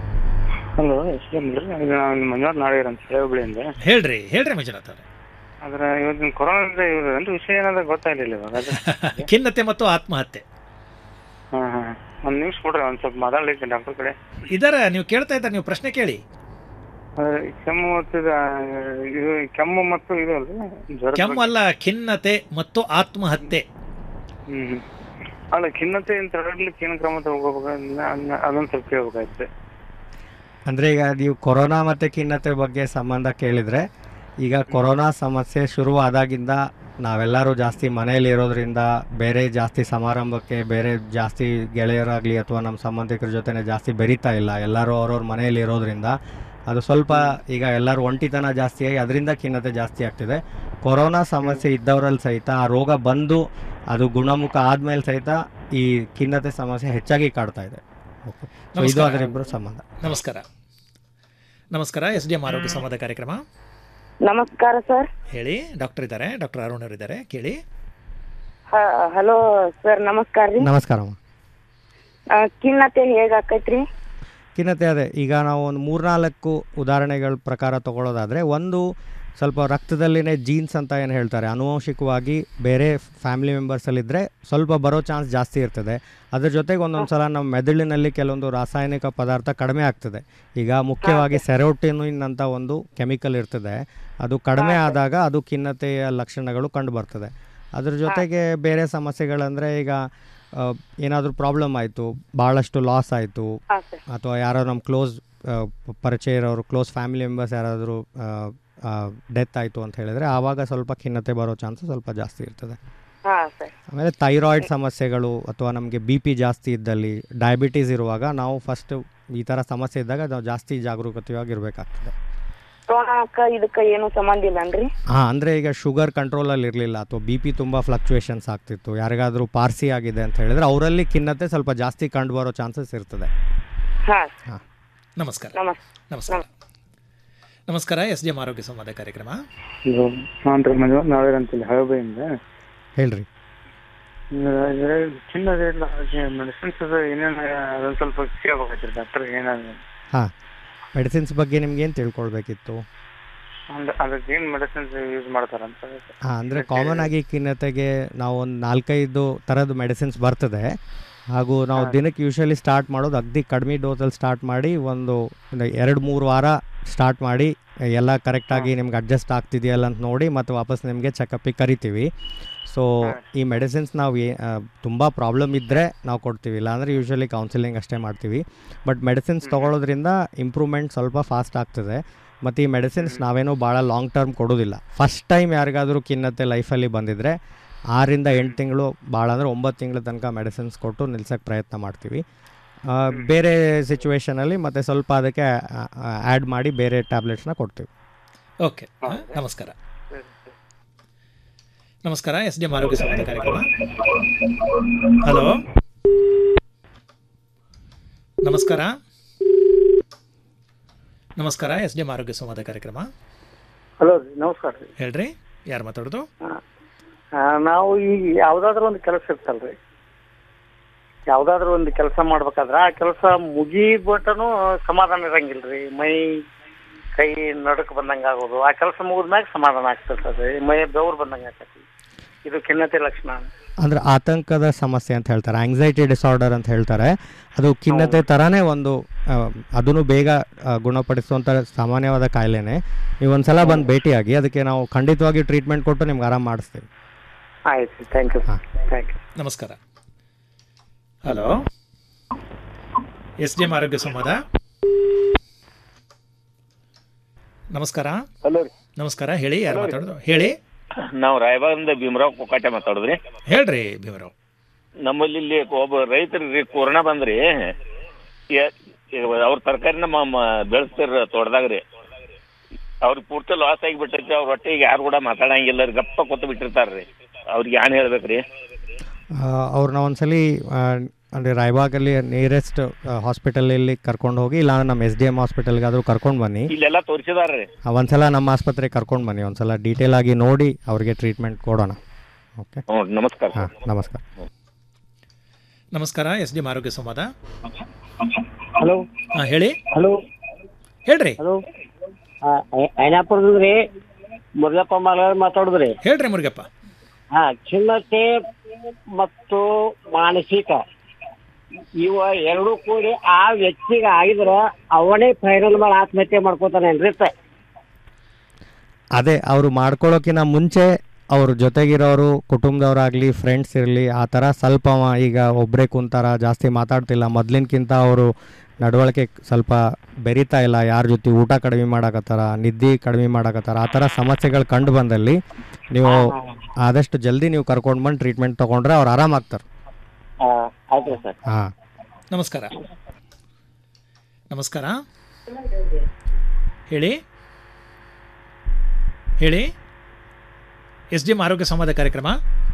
ಹಲೋ ಎಸ್ ಎಂ ನಾನು ಮಂಜುನಾಥ್ ನಾಡೇರ್ ಅಂತ ಹುಬ್ಳಿಯಿಂದ ಹೇಳ್ರಿ ಹೇಳ್ರಿ ಮಂಜುನಾಥ್ ಅವ್ರೆ ಆದ್ರೆ ಇವತ್ತಿನ ಕೊರೋನಾ ಇವ್ರದ್ದು ವಿಷಯ ಏನಾದ್ರು ಗೊತ್ತಾಗ್ಲಿಲ್ಲ ಇವಾಗ ಅದು ಖಿನ್ನತೆ ಮತ್ತು ಆತ್ಮಹತ್ಯೆ ಹಾ ಹಾ ಒಂದ್ ನಿಮಿಷ ಕೊಡ್ರಿ ಒಂದ್ ಸ್ವಲ್ಪ ಮಾತಾಡ್ಲಿಕ್ಕೆ ಡಾಕ್ಟರ್ ಕಡೆ ಇದರ ನೀವು ಕೇಳ್ತಾ ಇದ್ದಾರೆ ನೀವು ಪ್ರಶ್ನೆ ಕೇಳಿ ಅದೇ ಕೆಮ್ಮು ಮತ್ತು ಇದು, ಇದು ಕೆಮ್ಮು ಮತ್ತು ಇದು ಅಲ್ರಿ ಜ್ವರ ಕೆಮ್ಮು ಅಲ್ಲ ಖಿನ್ನತೆ ಮತ್ತು ಆತ್ಮಹತ್ಯೆ ಹ್ಮ್ ಹ್ಮ್. ಅಲ್ಲ ಖಿನ್ನತೆ ತಡೆಯಲಿಕ್ಕೆ ಏನು ಕ್ರಮ ತಗೋಬೇಕು ಅದೊಂದು ಸ್ವಲ್ಪ ಕೇಳ್ಬೇಕಾಯ್ತು ಅಂದರೆ ಈಗ ನೀವು ಕೊರೋನಾ ಮತ್ತು ಖಿನ್ನತೆ ಬಗ್ಗೆ ಸಂಬಂಧ ಕೇಳಿದರೆ ಈಗ ಕೊರೋನಾ ಸಮಸ್ಯೆ ಶುರುವಾದಾಗಿಂದ ನಾವೆಲ್ಲರೂ ಜಾಸ್ತಿ ಮನೆಯಲ್ಲಿ ಇರೋದ್ರಿಂದ ಬೇರೆ ಜಾಸ್ತಿ ಸಮಾರಂಭಕ್ಕೆ ಬೇರೆ ಜಾಸ್ತಿ ಗೆಳೆಯರಾಗಲಿ ಅಥವಾ ನಮ್ಮ ಸಂಬಂಧಿಕರ ಜೊತೆನೆ ಜಾಸ್ತಿ ಬೆರೀತಾ ಇಲ್ಲ ಎಲ್ಲರೂ ಅವ್ರವ್ರ ಮನೆಯಲ್ಲಿ ಇರೋದ್ರಿಂದ ಅದು ಸ್ವಲ್ಪ ಈಗ ಎಲ್ಲರೂ ಒಂಟಿತನ ಜಾಸ್ತಿಯಾಗಿ ಅದರಿಂದ ಖಿನ್ನತೆ ಜಾಸ್ತಿ ಆಗ್ತಿದೆ ಕೊರೋನಾ ಸಮಸ್ಯೆ ಇದ್ದವರಲ್ಲಿ ಸಹಿತ ಆ ರೋಗ ಬಂದು ಅದು ಗುಣಮುಖ ಆದಮೇಲೆ ಸಹಿತ ಈ ಖಿನ್ನತೆ ಸಮಸ್ಯೆ ಹೆಚ್ಚಾಗಿ ಕಾಡ್ತಾ ಇದೆ ಓಕೆ ಸೊ ಇದು ನಮಸ್ಕಾರ. ಅದರಿಬ್ಬರು ಸಂಬಂಧ ನಮಸ್ಕಾರ ನಮಸ್ಕಾರ ಎಸ್ ಡಿ ಎಂ ಆರೋಗ್ಯ ಸಂವಾದ ಕಾರ್ಯಕ್ರಮ ನಮಸ್ಕಾರ ಸರ್ ಹೇಳಿ ಡಾಕ್ಟರ್ ಇದ್ದಾರೆ ಡಾಕ್ಟರ್ ಅರುಣ್ ಅವರು ಇದ್ದಾರೆ ಕೇಳಿ ಹಲೋ ಸರ್ ನಮಸ್ಕಾರ ರೀ ನಮಸ್ಕಾರ ಆ, ಖಿನ್ನತೆ ಹೇಗ್ ಆಕೈತ್ರಿ ಖಿನ್ನತೆ ಅದೇ ಈಗ ನಾವು ಒಂದು ಮೂರ್ನಾಲ್ಕು ಉದಾಹರಣೆಗಳ ಪ್ರಕಾರ ತಗೊಳ್ಳೋದಾದರೆ ಒಂದು ಸ್ವಲ್ಪ ರಕ್ತದಲ್ಲಿನೇ ಜೀನ್ಸ್ ಅಂತ ಏನು ಹೇಳ್ತಾರೆ ಆನುವಂಶಿಕವಾಗಿ ಬೇರೆ ಫ್ಯಾಮಿಲಿ ಮೆಂಬರ್ಸಲ್ಲಿದ್ದರೆ ಸ್ವಲ್ಪ ಬರೋ ಚಾನ್ಸ್ ಜಾಸ್ತಿ ಇರ್ತದೆ ಅದ್ರ ಜೊತೆಗೆ ಒಂದೊಂದು ಸಲ ನಮ್ಮ ಮೆದುಳಿನಲ್ಲಿ ಕೆಲವೊಂದು ರಾಸಾಯನಿಕ ಪದಾರ್ಥ ಕಡಿಮೆ ಆಗ್ತದೆ ಈಗ ಮುಖ್ಯವಾಗಿ ಸೆರೋಟಿನಿನ್ ಅಂತ ಒಂದು ಕೆಮಿಕಲ್ ಇರ್ತದೆ ಅದು ಕಡಿಮೆ ಆದಾಗ ಅದು ಖಿನ್ನತೆಯ ಲಕ್ಷಣಗಳು ಕಂಡು ಬರ್ತದೆ ಅದ್ರ ಜೊತೆಗೆ ಬೇರೆ ಸಮಸ್ಯೆಗಳಂದರೆ ಈಗ ಏನಾದರೂ ಪ್ರಾಬ್ಲಮ್ ಆಯಿತು ಭಾಳಷ್ಟು ಲಾಸ್ ಆಯಿತು ಅಥವಾ ಯಾರೋ ನಮ್ಮ ಕ್ಲೋಸ್ ಪರಿಚಯ ಇರೋರು ಕ್ಲೋಸ್ ಫ್ಯಾಮಿಲಿ ಮೆಂಬರ್ಸ್ ಯಾರಾದರೂ ಡೆತ್ ಆಯಿತು ಅಂತ ಹೇಳಿದರೆ ಆವಾಗ ಸ್ವಲ್ಪ ಖಿನ್ನತೆ ಬರೋ ಚಾನ್ಸಸ್ ಸ್ವಲ್ಪ ಜಾಸ್ತಿ ಇರ್ತದೆ ಹಾ ಸರ್ ಆಮೇಲೆ ಥೈರಾಯ್ಡ್ ಸಮಸ್ಯೆಗಳು ಅಥವಾ ನಮಗೆ ಬಿ ಪಿ ಜಾಸ್ತಿ ಇದ್ದಲ್ಲಿ ಡಯಾಬಿಟೀಸ್ ಇರುವಾಗ ನಾವು ಫಸ್ಟ್ ಈ ಥರ ಸಮಸ್ಯೆ ಇದ್ದಾಗ ನಾವು ಜಾಸ್ತಿ ಜಾಗರೂಕತೆಯಾಗಿರ್ಬೇಕಾಗ್ತದೆ ಸೋನಾಕ ಇದಕ್ಕ ಏನು ಸಂಬಂಧ ಇಲ್ಲನ್ರಿ ಹಾಂ ಅಂದರೆ ಈಗ ಶುಗರ್ ಕಂಟ್ರೋಲಲ್ಲಿ ಇರಲಿಲ್ಲ ಅಥವಾ ಬಿ ಪಿ ತುಂಬ ಫ್ಲಕ್ಚುಯೇಷನ್ಸ್ ಆಗ್ತಿತ್ತು ಯಾರಿಗಾದರೂ ಪಾರ್ಸಿ ಆಗಿದೆ ಅಂತ ಹೇಳಿದ್ರೆ ಅವರಲ್ಲಿ ಖಿನ್ನತೆ ಸ್ವಲ್ಪ ಜಾಸ್ತಿ ಕಂಡು ಬರೋ ಚಾನ್ಸಸ್ ಇರ್ತದೆ ಹಾ ನಮಸ್ಕಾರ ನಮಸ್ ನಮಸ್ಕಾರ ನಮಸ್ಕಾರ ಎಸ್ ಡಿ ಎಂ ಆರೋಗ್ಯ ಸಂವಾದ ಕಾರ್ಯಕ್ರಮ ಇದು ನಾನು ರೀ ಮಂಜು ನಾವೇರ್ ಅಂತೇಳಿ ಹಳಬೈಯಿಂದ ಹೇಳ್ರಿ ಚಿನ್ನ ಮೆಡಿಸಿನ್ಸ್ ಏನೇನು ಅದೊಂದು ಸ್ವಲ್ಪ ಕೇಳ್ಬೇಕಾಯ್ತು ಡಾಕ್ಟರ್ ಏನಾದ್ರು ಹಾಂ ಮೆಡಿಸಿನ್ಸ್ ಬಗ್ಗೆ ನಿಮ್ಗೆ ಏನು ತಿಳ್ಕೊಳ್ಬೇಕಿತ್ತು ಅಂದ್ರೆ ಅದಕ್ಕೆ ಏನು ಮೆಡಿಸಿನ್ಸ್ ಯೂಸ್ ಮಾಡ್ತಾರಂತ ಹಾಂ ಅಂದರೆ ಕಾಮನ್ ಆಗಿ ಖಿನ್ನತೆಗೆ ನಾವು ಒಂದು ನಾಲ್ಕೈದು ಥರದ ಮೆಡಿಸಿನ್ಸ್ ಬರ್ತದೆ ಹಾಗೂ ನಾವು ದಿನಕ್ಕೆ ಯೂಶಲಿ ಸ್ಟಾರ್ಟ್ ಮಾಡೋದು ಅಗ್ದಿ ಕಡಿಮೆ ಡೋಸಲ್ಲಿ ಸ್ಟಾರ್ಟ್ ಮಾಡಿ ಒಂದು ಒಂದು ಎರಡು ಮೂರು ವಾರ ಸ್ಟಾರ್ಟ್ ಮಾಡಿ ಎಲ್ಲ ಕರೆಕ್ಟಾಗಿ ನಿಮ್ಗೆ ಅಡ್ಜಸ್ಟ್ ಆಗ್ತಿದೆಯಲ್ಲ ಅಂತ ನೋಡಿ ಮತ್ತು ವಾಪಸ್ ನಿಮಗೆ ಚೆಕಪ್ಪಿಗೆ ಕರಿತೀವಿ ಸೊ ಈ ಮೆಡಿಸಿನ್ಸ್ ನಾವು ಏ ತುಂಬ ಪ್ರಾಬ್ಲಮ್ ಇದ್ದರೆ ನಾವು ಕೊಡ್ತೀವಿ ಇಲ್ಲಾಂದರೆ ಯೂಶ್ವಲಿ ಕೌನ್ಸಿಲಿಂಗ್ ಅಷ್ಟೇ ಮಾಡ್ತೀವಿ ಬಟ್ ಮೆಡಿಸಿನ್ಸ್ ತೊಗೊಳೋದ್ರಿಂದ ಇಂಪ್ರೂವ್ಮೆಂಟ್ ಸ್ವಲ್ಪ ಫಾಸ್ಟ್ ಆಗ್ತದೆ ಮತ್ತು ಈ ಮೆಡಿಸಿನ್ಸ್ ನಾವೇನೋ ಭಾಳ ಲಾಂಗ್ ಟರ್ಮ್ ಕೊಡೋದಿಲ್ಲ ಫಸ್ಟ್ ಟೈಮ್ ಯಾರಿಗಾದರೂ ಖಿನ್ನತೆ ಲೈಫಲ್ಲಿ ಬಂದಿದ್ದರೆ ಆರಿಂದ ಎಂಟು ತಿಂಗಳು ಭಾಳ ಅಂದರೆ ಒಂಬತ್ತು ತಿಂಗಳ ತನಕ ಮೆಡಿಸಿನ್ಸ್ ಕೊಟ್ಟು ನಿಲ್ಸೋಕ್ಕೆ ಪ್ರಯತ್ನ ಮಾಡ್ತೀವಿ ಆ, ಬೇರೆ ಸಿಚುವೇಷನಲ್ಲಿ ಮತ್ತು ಸ್ವಲ್ಪ ಅದಕ್ಕೆ ಆ್ಯಡ್ ಮಾಡಿ ಬೇರೆ ಟ್ಯಾಬ್ಲೆಟ್ಸ್ನ ಕೊಡ್ತೀವಿ ಓಕೆ ನಮಸ್ಕಾರ ನಮಸ್ಕಾರ ಎಸ್ ಡಿ ಎಂ ಆರೋಗ್ಯ ಸಂವಾದ ಕಾರ್ಯಕ್ರಮ ಹಲೋ ನಮಸ್ಕಾರ ನಮಸ್ಕಾರ ಎಸ್ ಡಿ ಎಂ ಆರೋಗ್ಯ ಸಂವಾದ ಕಾರ್ಯಕ್ರಮ ಹಲೋ ರೀ ನಮಸ್ಕಾರ ರೀ ಹೇಳ್ರಿ ಯಾರು ಮಾತಾಡೋದು ಆ, ನಾವು ಈಗ ಯಾವ್ದಾದ್ರು ಒಂದು ಕೆಲಸ ಇರ್ತಲ್ರಿ ಯಾವ್ದಾದ್ರು ಒಂದು ಕೆಲಸ ಮಾಡ್ಬೇಕಾದ್ರ ಆ ಕೆಲಸ ಮುಗಿಬಿಟ್ಟನು ಸಮಾಧಾನ ಇರಂಗಿಲ್ರಿ ಮೈ ಕೈ ನಡಕ್ ಬಂದಂಗ ಆಗೋದು ಆ ಕೆಲಸ ಮುಗಿದ್ಮ್ಯಾಗ ಸಮಾಧಾನ ಆಗ್ತಿರ್ತದೆ ಮೈ ಬೆವ್ರು ಬಂದಂಗ ಆಗ್ತೈತಿ ಇದು ಖಿನ್ನತೆ ಲಕ್ಷಣ ಅಂದರೆ ಆತಂಕದ ಸಮಸ್ಯೆ ಅಂತ ಹೇಳ್ತಾರೆ ಆಂಗ್ಸೈಟಿ ಡಿಸಾರ್ಡರ್ ಅಂತ ಹೇಳ್ತಾರೆ ಅದು ಖಿನ್ನತೆ ಥರನೇ ಒಂದು ಅದನ್ನು ಬೇಗ ಆ, ಗುಣಪಡಿಸುವಂಥ ಸಾಮಾನ್ಯವಾದ ಕಾಯಿಲೆನೇ ನೀವು ಒಂದ್ಸಲ ಬಂದು ಭೇಟಿಯಾಗಿ ಅದಕ್ಕೆ ನಾವು ಖಂಡಿತವಾಗಿ ಟ್ರೀಟ್ಮೆಂಟ್ ಕೊಟ್ಟು ನಿಮ್ಗೆ ಆರಾಮ್ ಮಾಡಿಸ್ತೀವಿ ಆಯ್ತು ಥ್ಯಾಂಕ್ ಯು ಥ್ಯಾಂಕ್ ಯು ನಮಸ್ಕಾರ ಹಲೋ ಎಸ್ ಡಿ ಎಂ ಆರೋಗ್ಯ ಸಂವಾದ ನಮಸ್ಕಾರ ಹಲೋ ನಮಸ್ಕಾರ ಹೇಳಿ ಯಾರು ಮಾತಾಡೋದು ಹೇಳಿ ನಾವು ರಾಯಬಾಗದಿಂದ ಭೀಮರಾವ್ ಕೊಕ್ಕಾಟೆ ಮಾತಾಡೋದ್ರಿ ಹೇಳ್ರಿ ಭೀಮರಾವ್ ನಮ್ಮಲ್ಲಿ ಇಲ್ಲಿ ಒಬ್ಬ ರೈತರಿಗೆ ಕೊರೋನಾ ಬಂದ್ರಿ ಯ- ಈಗ ಅವ್ರ ತರಕಾರಿನ ಮ- ಮ- ಬೆಳೆಸ್ತಾರ ತೋಟದಾಗ್ರಿ ಅವ್ರಿಗೆ ಪೂರ್ತಿ ಲಾಸ್ ಆಗಿಬಿಟ್ಟೈತಿ ಅವ್ರ ಹೊಟ್ಟೆಗೆ ಯಾರು ಕೂಡ ಮಾತಾಡಂಗಿಲ್ಲ ರೀ ಗಪ್ಪ ಕೊತ್ತು ಬಿಟ್ಟಿರ್ತಾರ್ರಿ ಅವ್ರಿಗೆ ಏನ್ ಹೇಳ್ಬೇಕ್ರಿ ಆ, ಅವ್ರನ್ನ ಒಂದ್ಸಲಿ ಆ, ಅಂದರೆ ರಾಯಬಾಗಲ್ಲಿ ನಿಯರೆಸ್ಟ್ ಹಾಸ್ಪಿಟಲಲ್ಲಿ ಕರ್ಕೊಂಡು ಹೋಗಿ ಇಲ್ಲ ನಮ್ಮ ಎಸ್ ಡಿ ಎಮ್ ಹಾಸ್ಪಿಟಲ್ಗಾದರೂ ಕರ್ಕೊಂಡು ಬನ್ನಿ ಇಲ್ಲೆಲ್ಲ ತೋರಿಸಿದಾರ್ರಿ ಆ, ಒಂದ್ಸಲ ನಮ್ಮ ಆಸ್ಪತ್ರೆಗೆ ಕರ್ಕೊಂಡು ಬನ್ನಿ ಒಂದ್ಸಲ ಡೀಟೇಲ್ ಆಗಿ ನೋಡಿ ಅವ್ರಿಗೆ ಟ್ರೀಟ್ಮೆಂಟ್ ಕೊಡೋಣ ಓಕೆ ಹ್ಞೂ ನಮಸ್ಕಾರ ಹಾಂ ನಮಸ್ಕಾರ ನಮಸ್ಕಾರ ಎಸ್ ಡಿ ಎಂ ಆರೋಗ್ಯ ಸಂವಾದ ಹಲೋ ಹಾಂ ಹೇಳಿ ಹಲೋ ಹೇಳ್ರಿ ಹಲೋ ಐನಾಪುರದ್ರಿ ಮುರುಗಪ್ಪ ಮಾಲಾರ್ ಮಾತಾಡುದ್ರಿ ಹೇಳ್ರಿ ಮುರುಗಪ್ಪ ಹಾ ಖಿನ್ನತೆ ಮತ್ತು ಮಾನಸಿಕ ಇವ ಎರಡು ಕೂಡಿ ಆ ವ್ಯಕ್ತಿಗೆ ಆಗಿದ್ರ ಅವನೇ ಫೈನಲ್ ಮಾಡಿ ಆತ್ಮಹತ್ಯೆ ಮಾಡ್ಕೋತಾನೇನ್ರಿ ಸ ಅದೇ ಅವರು ಮಾಡ್ಕೊಳ್ಳೋಕ್ಕಿಂತ ಮುಂಚೆ ಅವ್ರ ಜೊತೆಗಿರೋರು ಕುಟುಂಬದವರಾಗಲಿ ಫ್ರೆಂಡ್ಸ್ ಇರಲಿ ಆ ಥರ ಸ್ವಲ್ಪ ಅವ ಈಗ ಒಬ್ಬರೇ ಕುಂತಾರ ಜಾಸ್ತಿ ಮಾತಾಡ್ತಿಲ್ಲ ಮೊದ್ಲಿನ್ಕಿಂತ ಅವರು ನಡವಳಿಕೆ ಸ್ವಲ್ಪ ಬೆರೀತಾ ಇಲ್ಲ ಯಾರ ಜೊತೆ ಊಟ ಕಡಿಮೆ ಮಾಡಕತ್ತಾರ ನಿದ್ದೆ ಕಡಿಮೆ ಮಾಡಕತ್ತಾರ ಆ ಥರ ಸಮಸ್ಯೆಗಳು ಕಂಡು ಬಂದಲ್ಲಿ ನೀವು ಆದಷ್ಟು ಜಲ್ದಿ ನೀವು ಕರ್ಕೊಂಡು ಬಂದು ಟ್ರೀಟ್ಮೆಂಟ್ ತೊಗೊಂಡ್ರೆ ಅವ್ರು ಆರಾಮಾಗ್ತಾರೆ ಆಯ್ತು ಸರ್ ಹಾಂ ನಮಸ್ಕಾರ ನಮಸ್ಕಾರ ಹೇಳಿ ಹೇಳಿ ಎಸ್ ಡಿ ಎಂ ಆರೋಗ್ಯ ಸಂವಾದ ಕಾರ್ಯಕ್ರಮ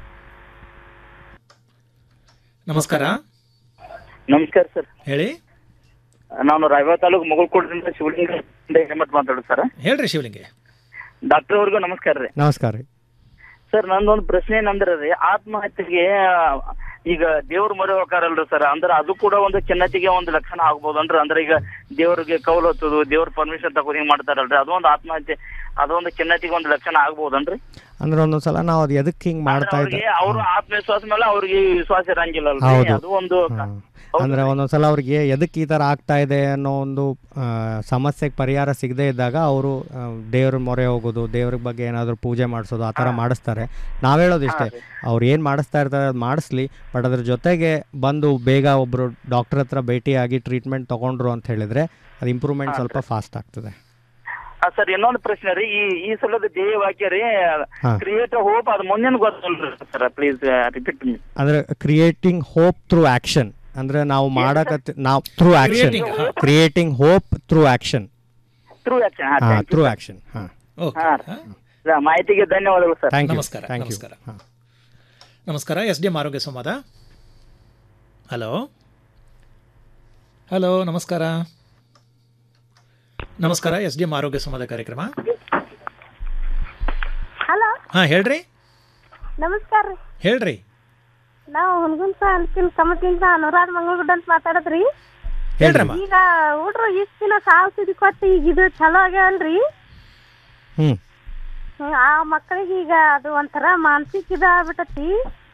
ನಮಸ್ಕಾರ ನಮಸ್ಕಾರ ಸರ್ ಹೇಳಿ ನಾನು ರಾಯಬಾಗ ತಾಲೂಕು ಮಗಲ್ಕೋಟದಿಂದ ಶಿವಲಿಂಗ ಹೇಮಟ್ ಮಾತಾಡೋದು ಸರ್ ಹೇಳ್ರಿ ಶಿವಲಿಂಗೆ ಡಾಕ್ಟರ್ ಅವ್ರಿಗೂ ನಮಸ್ಕಾರ ರೀ ನಮಸ್ಕಾರ ರೀ ಸರ್ ನಂದೊಂದು ಪ್ರಶ್ನೆ ಏನಂದ್ರೆ ರೀ ಆತ್ಮಹತ್ಯೆಗೆ ಈಗ ದೇವ್ರ ಮೊರೆ ಹೋಗಾರಲ್ರಿ ಸರ್ ಅಂದ್ರೆ ಅದು ಕೂಡ ಒಂದು ಖಿನ್ನತೆಗೆ ಒಂದು ಲಕ್ಷಣ ಆಗ್ಬೋದನ್ರಿ ಅಂದ್ರೆ ಈಗ ದೇವ್ರಿಗೆ ಕೌಲ್ ಹೊತ್ತದು ದೇವ್ರ ಪರ್ಮಿಷನ್ ತಗೊಂಡು ಹಿಂಗ್ ಮಾಡ್ತಾರಲ್ರಿ ಅದು ಒಂದು ಆತ್ಮಹತ್ಯೆ ಅದೊಂದು ಖಿನ್ನತೆಗೆ ಒಂದು ಲಕ್ಷಣ ಆಗ್ಬೋದನ್ರಿ ಅಂದ್ರೆ ಒಂದೊಂದ್ಸಲ ನಾವು ಅದು ಎದಕ್ಕೆ ಹಿಂಗೆ ಮಾಡ್ತಾ ಇದ್ದ ಅವ್ರಿಗೆ ಅವ್ರ ಆತ್ಮವಿಶ್ವಾಸ ಮೇಲೆ ಅವ್ರಿಗೆ ವಿಶ್ವಾಸ ಇರಂಗಿಲ್ಲಲ್ರಿ ಹೌದು. ಅದು ಒಂದು ಅಂದ್ರೆ ಒಂದೊಂದ್ಸಲ ಅವ್ರಿಗೆ ಎದಕ್ಕೆ ಈ ಥರ ಆಗ್ತಾ ಇದೆ ಅನ್ನೋ ಒಂದು ಆ, ಸಮಸ್ಯೆಗೆ ಪರಿಹಾರ ಸಿಗದೇ ಇದ್ದಾಗ ಅವರು ದೇವ್ರ ಮೊರೆ ಹೋಗೋದು ದೇವ್ರ ಬಗ್ಗೆ ಏನಾದರೂ ಪೂಜೆ ಮಾಡಿಸೋದು ಆ ಥರ ಮಾಡಿಸ್ತಾರೆ ನಾವು ಹೇಳೋದು ಇಷ್ಟೇ ಅವ್ರು ಏನು ಮಾಡಿಸ್ತಾ ಇರ್ತಾರೆ ಅದು ಮಾಡಿಸ್ಲಿ ಬಟ್ ಅದ್ರ ಜೊತೆಗೆ ಬಂದು ಬೇಗ ಒಬ್ಬರು ಡಾಕ್ಟರ್ ಹತ್ರ ಭೇಟಿಯಾಗಿ ಟ್ರೀಟ್ಮೆಂಟ್ ತೊಗೊಂಡ್ರು ಅಂತ ಹೇಳಿದ್ರೆ ಅದು ಇಂಪ್ರೂವ್ಮೆಂಟ್ ಸ್ವಲ್ಪ ಫಾಸ್ಟ್ ಆಗ್ತದೆ ಸರ್ ಇನ್ನೊಂದು ಪ್ರಶ್ನೆ ರೀ ಈ ಈ ಸಲದ ಧ್ಯೇಯ ವಾಕ್ಯ ರೀ ಹಾ. ಕ್ರಿಯೇಟ್ ಹೋಪ್ ಅದು ಮುಂದಿನ ಗೊತ್ತಲ್ರಿ ಸರ್ ಪ್ಲೀಸ್ ರಿಪೀಟ್ ಅಂದ್ರೆ ಕ್ರಿಯೇಟಿಂಗ್ ಹೋಪ್ ಥ್ರೂ ಆಕ್ಷನ್ ಅಂದ್ರೆ ನಾವು ಮಾಡಕತ್ತ ನಾವು ಥ್ರೂ ಆಕ್ಷನ್ Creating, ಹಾ. Creating hope through action through action ಹಾ ಥ್ರೂ ಆಕ್ಷನ್ ಹಾ ಹಾ ರೀ. ಮಾಹಿತಿಗೆ ಧನ್ಯವಾದಗಳು ಸರ್ ಥ್ಯಾಂಕ್ ಯು ನಮಸ್ಕಾರ ಥ್ಯಾಂಕ್ ಯು ನಮಸ್ಕಾರ ನಮಸ್ಕಾರ ಎಸ್ ಡಿ ಎಂ ಆರೋಗ್ಯ ಸಂವಾದ ಹಲೋ ಹಲೋ ನಮಸ್ಕಾರ ನಮಸ್ಕಾರ ಎಸ್ ಡಿ ಎಂ ಆರೋಗ್ಯ ಸಂವಾದ ಕಾರ್ಯಕ್ರಮ ಹಲೋ ಹಾಂ ಹೇಳ್ರಿ ನಮಸ್ಕಾರ ರೀ ಹೇಳ್ರಿ ನಾವು ಹುನ್ಗುಂತ ಅನ್ಕಿನ್ ಕಮತಿಂದ ಅನುರಾಧ ಮಂಗಳಗುಡ್ಡ ಅಂತ ಮಾತಾಡದ್ರಿ ಹೇಳ್ರಮ್ಮ ಈಗ ಹುಡ್ರು ಇಷ್ಟ ದಿನ ಸಾಲ್ ಸುದ್ದಿ ಕೊಟ್ಟು ಈಗ ಇದು ಚಲೋ ಆಗ್ಯಾವಲ್ರಿ ಹ್ಮ್ ಹ್ಮ್, ಆ ಮಕ್ಕಳಿಗೆ ಈಗ ಅದು ಒಂಥರ ಮಾನಸಿಕ ಇದ ಆಗ್ಬಿಟ್ಟತಿ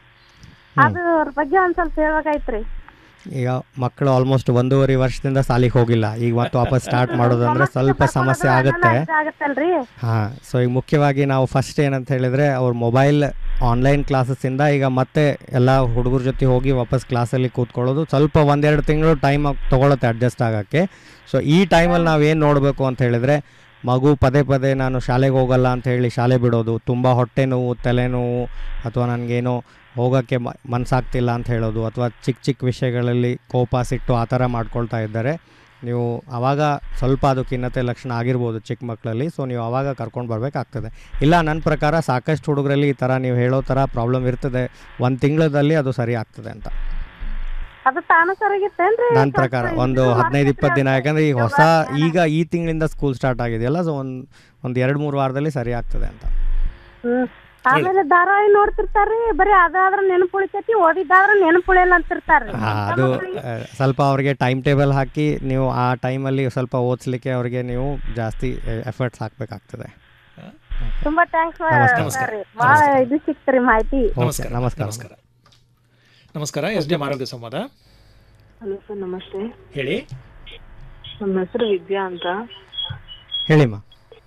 ಅದ್ರ ಬಗ್ಗೆ ಒಂದ್ ಸ್ವಲ್ಪ ಹೇಳ್ಬೇಕಾಯ್ತ್ರಿ ಈಗ ಮಕ್ಕಳು ಆಲ್ಮೋಸ್ಟ್ ಒಂದೂವರೆ ವರ್ಷದಿಂದ ಸಾಲಿಗೆ ಹೋಗಿಲ್ಲ ಈಗ ಮತ್ತೆ ವಾಪಸ್ ಸ್ಟಾರ್ಟ್ ಮಾಡೋದಂದ್ರೆ ಸ್ವಲ್ಪ ಸಮಸ್ಯೆ ಆಗುತ್ತೆ ಆಗತ್ತಲ್ರಿ ಹಾಂ ಸೊ ಈಗ ಮುಖ್ಯವಾಗಿ ನಾವು ಫಸ್ಟ್ ಏನಂತ ಹೇಳಿದರೆ ಅವ್ರ ಮೊಬೈಲ್ ಆನ್ಲೈನ್ ಕ್ಲಾಸಸ್ಸಿಂದ ಈಗ ಮತ್ತೆ ಎಲ್ಲ ಹುಡುಗರ ಜೊತೆ ಹೋಗಿ ವಾಪಸ್ ಕ್ಲಾಸಲ್ಲಿ ಕೂತ್ಕೊಳ್ಳೋದು ಸ್ವಲ್ಪ ಒಂದೆರಡು ತಿಂಗಳು ಟೈಮ್ ತೊಗೊಳುತ್ತೆ ಅಡ್ಜಸ್ಟ್ ಆಗೋಕ್ಕೆ ಸೊ ಈ ಟೈಮಲ್ಲಿ ನಾವು ಏನು ನೋಡಬೇಕು ಅಂತ ಹೇಳಿದರೆ ಮಗು ಪದೇ ಪದೇ ನಾನು ಶಾಲೆಗೆ ಹೋಗಲ್ಲ ಅಂತ ಹೇಳಿ ಶಾಲೆ ಬಿಡೋದು ತುಂಬ ಹೊಟ್ಟೆ ನೋವು ತಲೆನೋವು ಅಥವಾ ನನಗೇನೋ ಹೋಗೋಕ್ಕೆ ಮ ಮನಸ್ಸಾಗ್ತಿಲ್ಲ ಅಂತ ಹೇಳೋದು ಅಥವಾ ಚಿಕ್ಕ ಚಿಕ್ಕ ವಿಷಯಗಳಲ್ಲಿ ಕೋಪ ಸಿಟ್ಟು ಆ ಥರ ಮಾಡ್ಕೊಳ್ತಾ ಇದ್ದಾರೆ ನೀವು ಆವಾಗ ಸ್ವಲ್ಪ ಅದು ಖಿನ್ನತೆ ಲಕ್ಷಣ ಆಗಿರ್ಬೋದು ಚಿಕ್ಕ ಮಕ್ಕಳಲ್ಲಿ ಸೊ ನೀವು ಆವಾಗ ಕರ್ಕೊಂಡು ಬರಬೇಕಾಗ್ತದೆ ಇಲ್ಲ ನನ್ನ ಪ್ರಕಾರ ಸಾಕಷ್ಟು ಹುಡುಗರಲ್ಲಿ ಈ ಥರ ನೀವು ಹೇಳೋ ಥರ ಪ್ರಾಬ್ಲಮ್ ಇರ್ತದೆ ಒಂದು ತಿಂಗಳಲ್ಲಿ ಅದು ಸರಿ ಆಗ್ತದೆ ಅಂತ ಅದು ತಾನ ಸರಿಗಿತ್ತೇನ್ರಿ ನನ್ನ ಪ್ರಕಾರ ಒಂದು ಹದಿನೈದು ಇಪ್ಪತ್ತು ದಿನ ಯಾಕಂದರೆ ಈಗ ಹೊಸ ಈಗ ಈ ತಿಂಗಳಿಂದ ಸ್ಕೂಲ್ ಸ್ಟಾರ್ಟ್ ಆಗಿದೆಯಲ್ಲ ಸೊ ಒಂದು ಒಂದು ಎರಡು ಮೂರು ವಾರದಲ್ಲಿ ಸರಿ ಆಗ್ತದೆ ಅಂತ ಹ್ಮ್ ಆಮೇಲೆ ಧಾರಾವಾಹಿ ನೋಡ್ತಿರ್ತಾರ್ರಿ ಬರೀ ಅದಾದ್ರ ನೆನಪು ಉಳಿತೈತಿ ಓದಿದ್ದಾದ್ರ ನೆನಪು ಉಳಿಯಲ್ಲ ಅಂತಿರ್ತಾರ್ರಿ ಆ, ಅದು ಆ, ಸ್ವಲ್ಪ ಅವ್ರಿಗೆ ಟೈಮ್ ಟೇಬಲ್ ಹಾಕಿ ನೀವು ಆ ಟೈಮಲ್ಲಿ ಸ್ವಲ್ಪ ಓದಿಸ್ಲಿಕ್ಕೆ ಅವ್ರಿಗೆ ನೀವು ಜಾಸ್ತಿ ಎಫರ್ಟ್ಸ್ ಹಾಕಬೇಕಾಗ್ತದೆ ತುಂಬಾ ಥ್ಯಾಂಕ್ಸ್ ನಮಸ್ಕಾರ. ರೀ ಭಾಳ ಇದು ಸಿಕ್ತ್ರಿ ಮಾಹಿತಿ ಓಕೆ ನಮಸ್ಕಾರ ನಮಸ್ಕಾರ ನಮಸ್ಕಾರ ಎಸ್ ಡಿ ಎಂ ಆರೋಗ್ಯ ಸಂವಾದ ಹಲೋ ಸರ್ ನಮಸ್ತೆ ಹೇಳಿ ನಮ್ಮ ಹೆಸರು ವಿದ್ಯಾ ಅಂತ ಹೇಳಿಮ್ಮ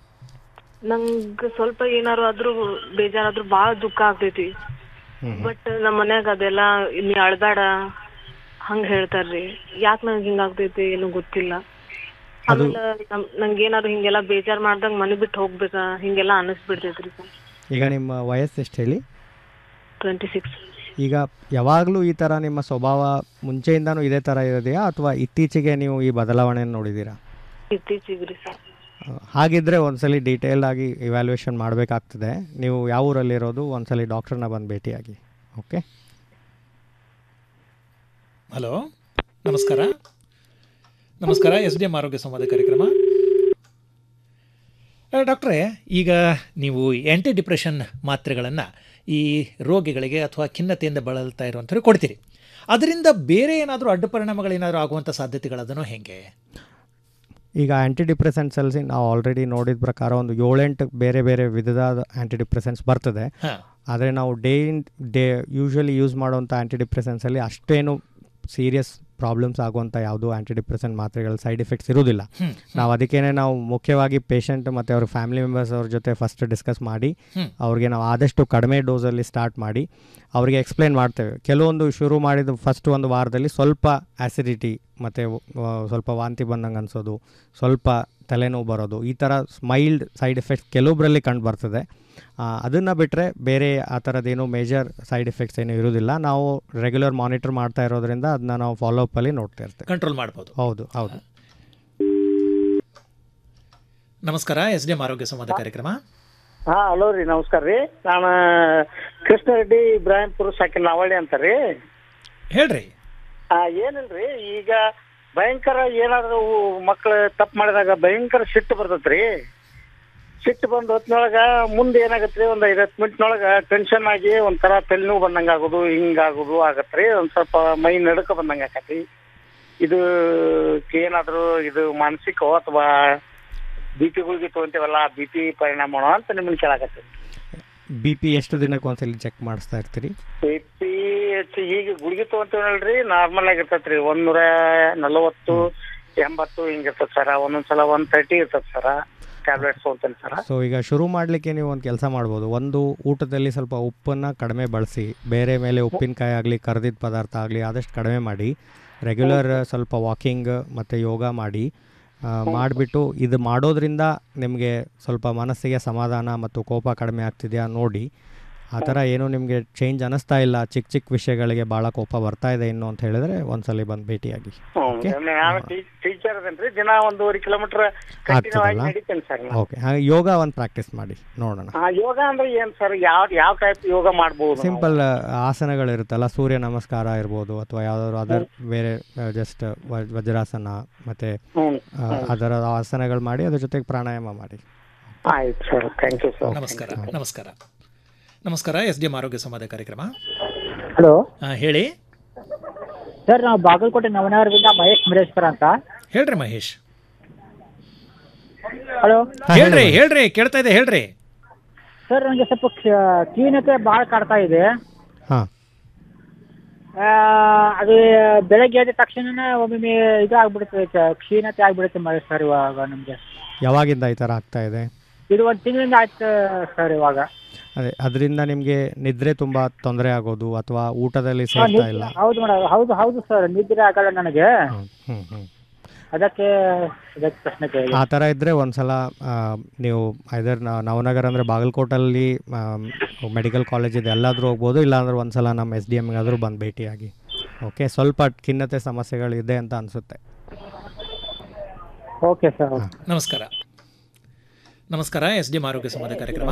ನಂಗ್ ಸ್ವಲ್ಪ ಏನಾರು ಆದ್ರೂ ಬೇಜಾರಾದ್ರೂ ಬಾಳ ದುಃಖ ಆಗ್ತೈತಿ ಬಟ್ ನಮ್ಮ ಮನ್ಯಾಗ ಅದೆಲ್ಲ ನೀ ಅಳ್ಬೇಡ ಹಂಗ ಹೇಳ್ತಾರ್ರಿ ಯಾಕ್ ನಂಗ್ ಹಿಂಗ ಆಗ್ತೈತಿ ಏನು ಗೊತ್ತಿಲ್ಲ ಆಮೇಲೆ ನಮ್ ನಂಗೆ ಏನಾರು ಹಿಂಗೆಲ್ಲ ಬೇಜಾರ್ ಮಾಡ್ದಂಗ ಮನೆ ಬಿಟ್ಟು ಹೋಗ್ಬೇಕಾ ಹಿಂಗೆಲ್ಲ ಅನಿಸ್ಬಿಡ್ತೈತ್ರಿ ಸರ್ ಈಗ ನಿಮ್ಮ ವಯಸ್ಸು ಎಷ್ಟು ಹೇಳಿ ಟ್ವೆಂಟಿ ಸಿಕ್ಸ್ ಈಗ ಯಾವಾಗಲೂ ಈ ಥರ ನಿಮ್ಮ ಸ್ವಭಾವ ಮುಂಚೆಯಿಂದನೂ ಇದೇ ಥರ ಇರೋದೆಯಾ ಅಥವಾ ಇತ್ತೀಚೆಗೆ ನೀವು ಈ ಬದಲಾವಣೆಯನ್ನು ನೋಡಿದ್ದೀರಾ ಇತ್ತೀಚಿಗ್ರಿ ಸರ್ ಆ, ಹಾಗಿದ್ರೆ ಒಂದ್ಸಲಿ ಡೀಟೇಲ್ ಆಗಿ ಇವ್ಯಾಲ್ಯೂಯೇಷನ್ ಮಾಡಬೇಕಾಗ್ತದೆ ನೀವು ಯಾವ ಊರಲ್ಲಿರೋದು ಒಂದ್ಸಲಿ ಡಾಕ್ಟ್ರನ್ನ ಬಂದು ಭೇಟಿಯಾಗಿ ಓಕೆ ಹಲೋ ನಮಸ್ಕಾರ ನಮಸ್ಕಾರ ಎಸ್ ಡಿ ಎಂ ಆರೋಗ್ಯ ಸಂವಾದ ಕಾರ್ಯಕ್ರಮ ಆ, ಡಾಕ್ಟ್ರೇ ಈಗ ನೀವು ಆ್ಯಂಟಿ ಡಿಪ್ರೆಷನ್ ಮಾತ್ರೆಗಳನ್ನು ಈ ರೋಗಿಗಳಿಗೆ ಅಥವಾ ಖಿನ್ನತೆಯಿಂದ ಬಳಲ್ತಾ ಇರುವಂಥವ್ರಿಗೆ ಕೊಡ್ತೀರಿ ಅದರಿಂದ ಬೇರೆ ಏನಾದರೂ ಅಡ್ಡ ಪರಿಣಾಮಗಳೇನಾದರೂ ಆಗುವಂಥ ಸಾಧ್ಯತೆಗಳದನ್ನು ಹೆಂಗೆ ಈಗ ಆ್ಯಂಟಿ ಡಿಪ್ರೆಸೆಂಟ್ಸಲ್ಲಿ ನಾವು ಆಲ್ರೆಡಿ ನೋಡಿದ ಪ್ರಕಾರ ಒಂದು ಏಳೆಂಟು ಬೇರೆ ಬೇರೆ ವಿಧದ ಆ್ಯಂಟಿ ಡಿಪ್ರೆಸೆಂಟ್ಸ್ ಬರ್ತದೆ ಹಾ. ಆದರೆ ನಾವು day in day usually use ಮಾಡುವಂಥ ಆ್ಯಂಟಿ ಡಿಪ್ರೆಸೆನ್ಸಲ್ಲಿ ಅಷ್ಟೇನು ಸೀರಿಯಸ್ ಪ್ರಾಬ್ಲಮ್ಸ್ ಆಗುವಂಥ ಯಾವುದೂ ಆ್ಯಂಟಿ ಡಿಪ್ರೆಸೆಂಟ್ ಮಾತ್ರೆಗಳ ಸೈಡ್ ಎಫೆಕ್ಟ್ಸ್ ಇರೋದಿಲ್ಲ ಹ್ಮ್, ನಾವು ಅದಕ್ಕೇನೆ ನಾವು ಮುಖ್ಯವಾಗಿ ಪೇಷಂಟ್ ಮತ್ತು ಅವ್ರ ಫ್ಯಾಮಿಲಿ ಮೆಂಬರ್ಸ್ ಅವ್ರ ಜೊತೆ ಫಸ್ಟ್ ಡಿಸ್ಕಸ್ ಮಾಡಿ ಹ್ಮ್. ಅವ್ರಿಗೆ ನಾವು ಆದಷ್ಟು ಕಡಿಮೆ ಡೋಸಲ್ಲಿ ಸ್ಟಾರ್ಟ್ ಮಾಡಿ ಅವರಿಗೆ ಎಕ್ಸ್ಪ್ಲೇನ್ ಮಾಡ್ತೇವೆ ಕೆಲವೊಂದು ಶುರು ಮಾಡಿದ ಫಸ್ಟ್ ಒಂದು ವಾರದಲ್ಲಿ ಸ್ವಲ್ಪ ಆ್ಯಸಿಡಿಟಿ ಮತ್ತು ಸ್ವಲ್ಪ ವಾಂತಿ ಬಂದಂಗೆ ಅನಿಸೋದು ಸ್ವಲ್ಪ ತಲೆನೋವು ಬರೋದು ಈ ಥರ ಮೈಲ್ಡ್ ಸೈಡ್ ಎಫೆಕ್ಟ್ಸ್ ಕೆಲವೊಬ್ಬರಲ್ಲಿ ಕಂಡು ಬರ್ತದೆ ಅದನ್ನು ಬಿಟ್ಟರೆ ಬೇರೆ ಆ ಥರದ್ದೇನು ಮೇಜರ್ ಸೈಡ್ ಎಫೆಕ್ಟ್ಸ್ ಏನೂ ಇರೋದಿಲ್ಲ ನಾವು ರೆಗ್ಯುಲರ್ ಮಾನಿಟರ್ ಮಾಡ್ತಾ ಇರೋದ್ರಿಂದ ಅದನ್ನ ನಾವು ಫಾಲೋ ಅಪ್ಪಲ್ಲಿ ನೋಡ್ತಾ ಇರ್ತೇವೆ ಕಂಟ್ರೋಲ್ ಮಾಡ್ಬೋದು ಹೌದು ಹೌದು ನಮಸ್ಕಾರ ಎಸ್ ಡಿ ಎಂ ಆರೋಗ್ಯ ಸಂವಾದ ಕಾರ್ಯಕ್ರಮ ಹಾ ಹಲೋ ರೀ ನಮಸ್ಕಾರ ರೀ ನಾನು ಕೃಷ್ಣ ರೆಡ್ಡಿ ಇಬ್ರಾಹಿಂಪುರ ಸಾಕಿನ ನಾವಳ್ಳಿ ಅಂತ ರೀ ಹೇಳ್ರಿ ಆ ಏನಿಲ್ರಿ ಈಗ ಭಯಂಕರ ಏನಾದ್ರು ಮಕ್ಕಳು ತಪ್ಪು ಮಾಡಿದಾಗ ಭಯಂಕರ ಸಿಟ್ಟು ಬರ್ತೈತ್ರಿ ಸಿಟ್ಟು ಬಂದ ಹೊತ್ನೊಳಗ ಮುಂದೆ ಏನಾಗತ್ರಿ ಒಂದ್ ಐದ್ ಹತ್ತು ಮಿನಿಟ್ನೊಳಗ ಟೆನ್ಷನ್ ಆಗಿ ಒಂಥರ ತಲೆನೋವು ಬಂದಂಗ ಆಗೋದು ಹಿಂಗಾಗೋದು ಆಗತ್ರಿ ಒಂದ್ ಸ್ವಲ್ಪ ಮೈ ನಡುಕ ಬಂದಂಗ ಆಕತಿ ಇದು ಏನಾದ್ರು ಇದು ಮಾನಸಿಕ ಅಥವಾ ಬಿ ಪಿ ಗುಳಿಗೆ ತಗೊಂತೀವಲ್ಲ ಬಿ ಪಿ ಪರಿಣಾಮ ಅಂತ ನಿಮ್ಮನ್ನ ಕೇಳಾಕತ್ತಿ ಬಿ ಪಿ ಎಷ್ಟು ದಿನಕ್ಕೆ ಒಂದ್ಸಲಿ ಚೆಕ್ ಮಾಡಿಸ್ತಾ ಇರ್ತೀರಿ ಬಿ ಪಿ ಈಗ ಗುಳಿಗೆ ತಗೊಂತೀವಲ್ರಿ ನಾರ್ಮಲ್ ಆಗಿರ್ತೈತ್ರಿ ಒಂದ್ ನಲವತ್ತು ಎಂಬತ್ತು ಹಿಂಗಿರ್ತದ ಸರ ಒಂದೊಂದ್ಸಲ ಒನ್ ತರ್ಟಿ ಇರ್ತದ ಸರ ಟ್ಯಾಬ್ಲೆಟ್ಸ್ ತಗೊಂತೇನೆ ಸರ ಸೊ ಈಗ ಶುರು ಮಾಡಲಿಕ್ಕೆ ನೀವು ಒಂದು ಕೆಲಸ ಮಾಡ್ಬೋದು ಒಂದು ಊಟದಲ್ಲಿ ಸ್ವಲ್ಪ ಉಪ್ಪನ್ನು ಕಡಿಮೆ ಬಳಸಿ ಬೇರೆ ಮೇಲೆ ಉಪ್ಪಿನಕಾಯಿ ಆಗಲಿ ಕರೆದಿದ್ದ ಪದಾರ್ಥ ಆಗಲಿ ಆದಷ್ಟು ಕಡಿಮೆ ಮಾಡಿ ರೆಗ್ಯುಲರ್ ಸ್ವಲ್ಪ ವಾಕಿಂಗ್ ಮತ್ತು ಯೋಗ ಮಾಡಿ ಮಾಡಿಬಿಟ್ಟು ಇದು ಮಾಡೋದ್ರಿಂದ ನಿಮಗೆ ಸ್ವಲ್ಪ ಮನಸ್ಸಿಗೆ ಸಮಾಧಾನ ಮತ್ತು ಕೋಪ ಕಡಿಮೆ ಆಗ್ತಿದೆಯಾ ನೋಡಿ ಆ ಥರ ಏನೂ ನಿಮಗೆ ಚೇಂಜ್ ಅನ್ನಿಸ್ತಾ ಇಲ್ಲ ಚಿಕ್ಕ ಚಿಕ್ಕ ವಿಷಯಗಳಿಗೆ ಭಾಳ ಕೋಪ ಬರ್ತಾ ಇದೆ ಇನ್ನು ಅಂತ ಹೇಳಿದ್ರೆ ಒಂದ್ಸಲಿ ಬಂದು ಭೇಟಿಯಾಗಿ ಓಕೆ ನಾನು ಟೀಚರ್ ಅದೇನ್ರಿ ದಿನ ಒಂದೂವರೆ ಕಿಲೋಮೀಟರ್ ಕಂಟಿನ್ಯೂ ಆಗಿ ಆಗ್ತದಲ್ಲ ನಡೀತೇನೆ ಸರ್ ನಾನು ಓಕೆ ಹಾಗೆ ಯೋಗ ಒಂದು ಪ್ರಾಕ್ಟೀಸ್ ಮಾಡಿ ನೋಡೋಣ ಆ, ಯೋಗ ಅಂದ್ರೆ ಏನ್ ಸರ್ ಯಾವ ಯಾವ ಟೈಪ್ ಯೋಗ ಮಾಡ್ಬೋದು ಸಿಂಪಲ್ ಆಸನಗಳಿರುತ್ತಲ್ಲ ಸೂರ್ಯ ನಮಸ್ಕಾರ ಇರ್ಬೋದು ಅಥವಾ ಯಾವ್ದಾದ್ರು ಅದರ್ ಬೇರೆ ಜಸ್ಟ್ ವಜ್ರಾಸನ ಮತ್ತೆ ಆ, ಅದರ ಆಸನಗಳು ಮಾಡಿ ಅದ್ರ ಜೊತೆಗೆ ಪ್ರಾಣಾಯಾಮ ಮಾಡಿ ಆಯ್ತು ಸರ್ ಥ್ಯಾಂಕ್ ಯು ಸರ್ ನಮಸ್ಕಾರ ನಮಸ್ಕಾರ ನಮಸ್ಕಾರ ಎಸ್ ಡಿ ಎಂ ಆರೋಗ್ಯ ಸಂವಾದ ಕಾರ್ಯಕ್ರಮ ಹಲೋ ಆ, ಹೇಳಿ ಸರ್ ನಾವು ಬಾಗಲಕೋಟೆ ನವನಗರದಿಂದ ಮಹೇಶ್ ಮುರೇಶ್ವರ ಅಂತ ಹೇಳ್ರಿ ಮಹೇಶ್ ಹಲೋ ಹೇಳ್ರಿ ಹೇಳ್ರಿ ಕೇಳ್ತಾ ಇದೆ ಹೇಳ್ರಿ ಸರ್ ನನಗೆ ಸ್ವಲ್ಪ ಕ್ಷ- ಕ್ಷೀಣತೆ ಭಾಳ ಕಾಡ್ತಾ ಇದೆ ಹಾಂ ಆ, ಅದು ಬೆಳಗ್ಗೆ ಎದ್ದ ತಕ್ಷಣ ಒಮ್ಮೊಮ್ಮೆ ಇದು ಆಗ್ಬಿಡುತ್ತೆ ಕ್ಷ- ಕ್ಷೀಣತೆ ಆಗ್ಬಿಡುತ್ತೆ ಮಹೇಶ್ ಸರ್ ಇವಾಗ ನಮಗೆ ಯಾವಾಗಿಂದ ಈ ಥರ ಆಗ್ತಾ ಇದೆ ಇದು ಒಂದು ತಿಂಗಳಿಂದ ಆಯ್ತು ಸರ್ ಇವಾಗ ಅದೇ ಅದರಿಂದ ನಿಮಗೆ ನಿದ್ರೆ ತುಂಬ ತೊಂದರೆ ಆಗೋದು ಅಥವಾ ಊಟದಲ್ಲಿ ಹಾ, ಸೇರ್ತಾ ನಿದ್ರೆ- ಇಲ್ಲ ಹೌದು ಮೇಡಮ್ ಹೌದು ಹೌದು ಸರ್ ನಿದ್ರೆ ಆಗಲ್ಲ ನನಗೆ ಹ್ಞೂ ಹ್ಞೂ ಅದಕ್ಕೆ ಅದಕ್ಕೆ ಪ್ರಶ್ನೆ ಕೇಳಿದೆ ಆ ಥರ ಇದ್ದರೆ ಒಂದ್ಸಲ ಆ, ನೀವು ಐದರ್ ನವನಗರ ಅಂದರೆ ಬಾಗಲಕೋಟಲ್ಲಿ ಮೆಡಿಕಲ್ ಕಾಲೇಜ್ ಇದೆ ಎಲ್ಲಾದರೂ ಹೋಗ್ಬೋದು ಇಲ್ಲಾಂದ್ರೆ ಒಂದ್ಸಲ ನಮ್ಮ ಎಸ್ ಡಿ ಎಮ್ಗಾದರೂ ಬಂದು ಭೇಟಿಯಾಗಿ ಓಕೆ ಸ್ವಲ್ಪ ಖಿನ್ನತೆ ಸಮಸ್ಯೆಗಳಿದೆ ಅಂತ ಅನಿಸುತ್ತೆ ಓಕೆ ಸರ್ ನಮಸ್ಕಾರ ನಮಸ್ಕಾರ ಎಸ್ ಡಿ ಎಂ ಆರೋಗ್ಯ ಸಂವಾದ ಕಾರ್ಯಕ್ರಮ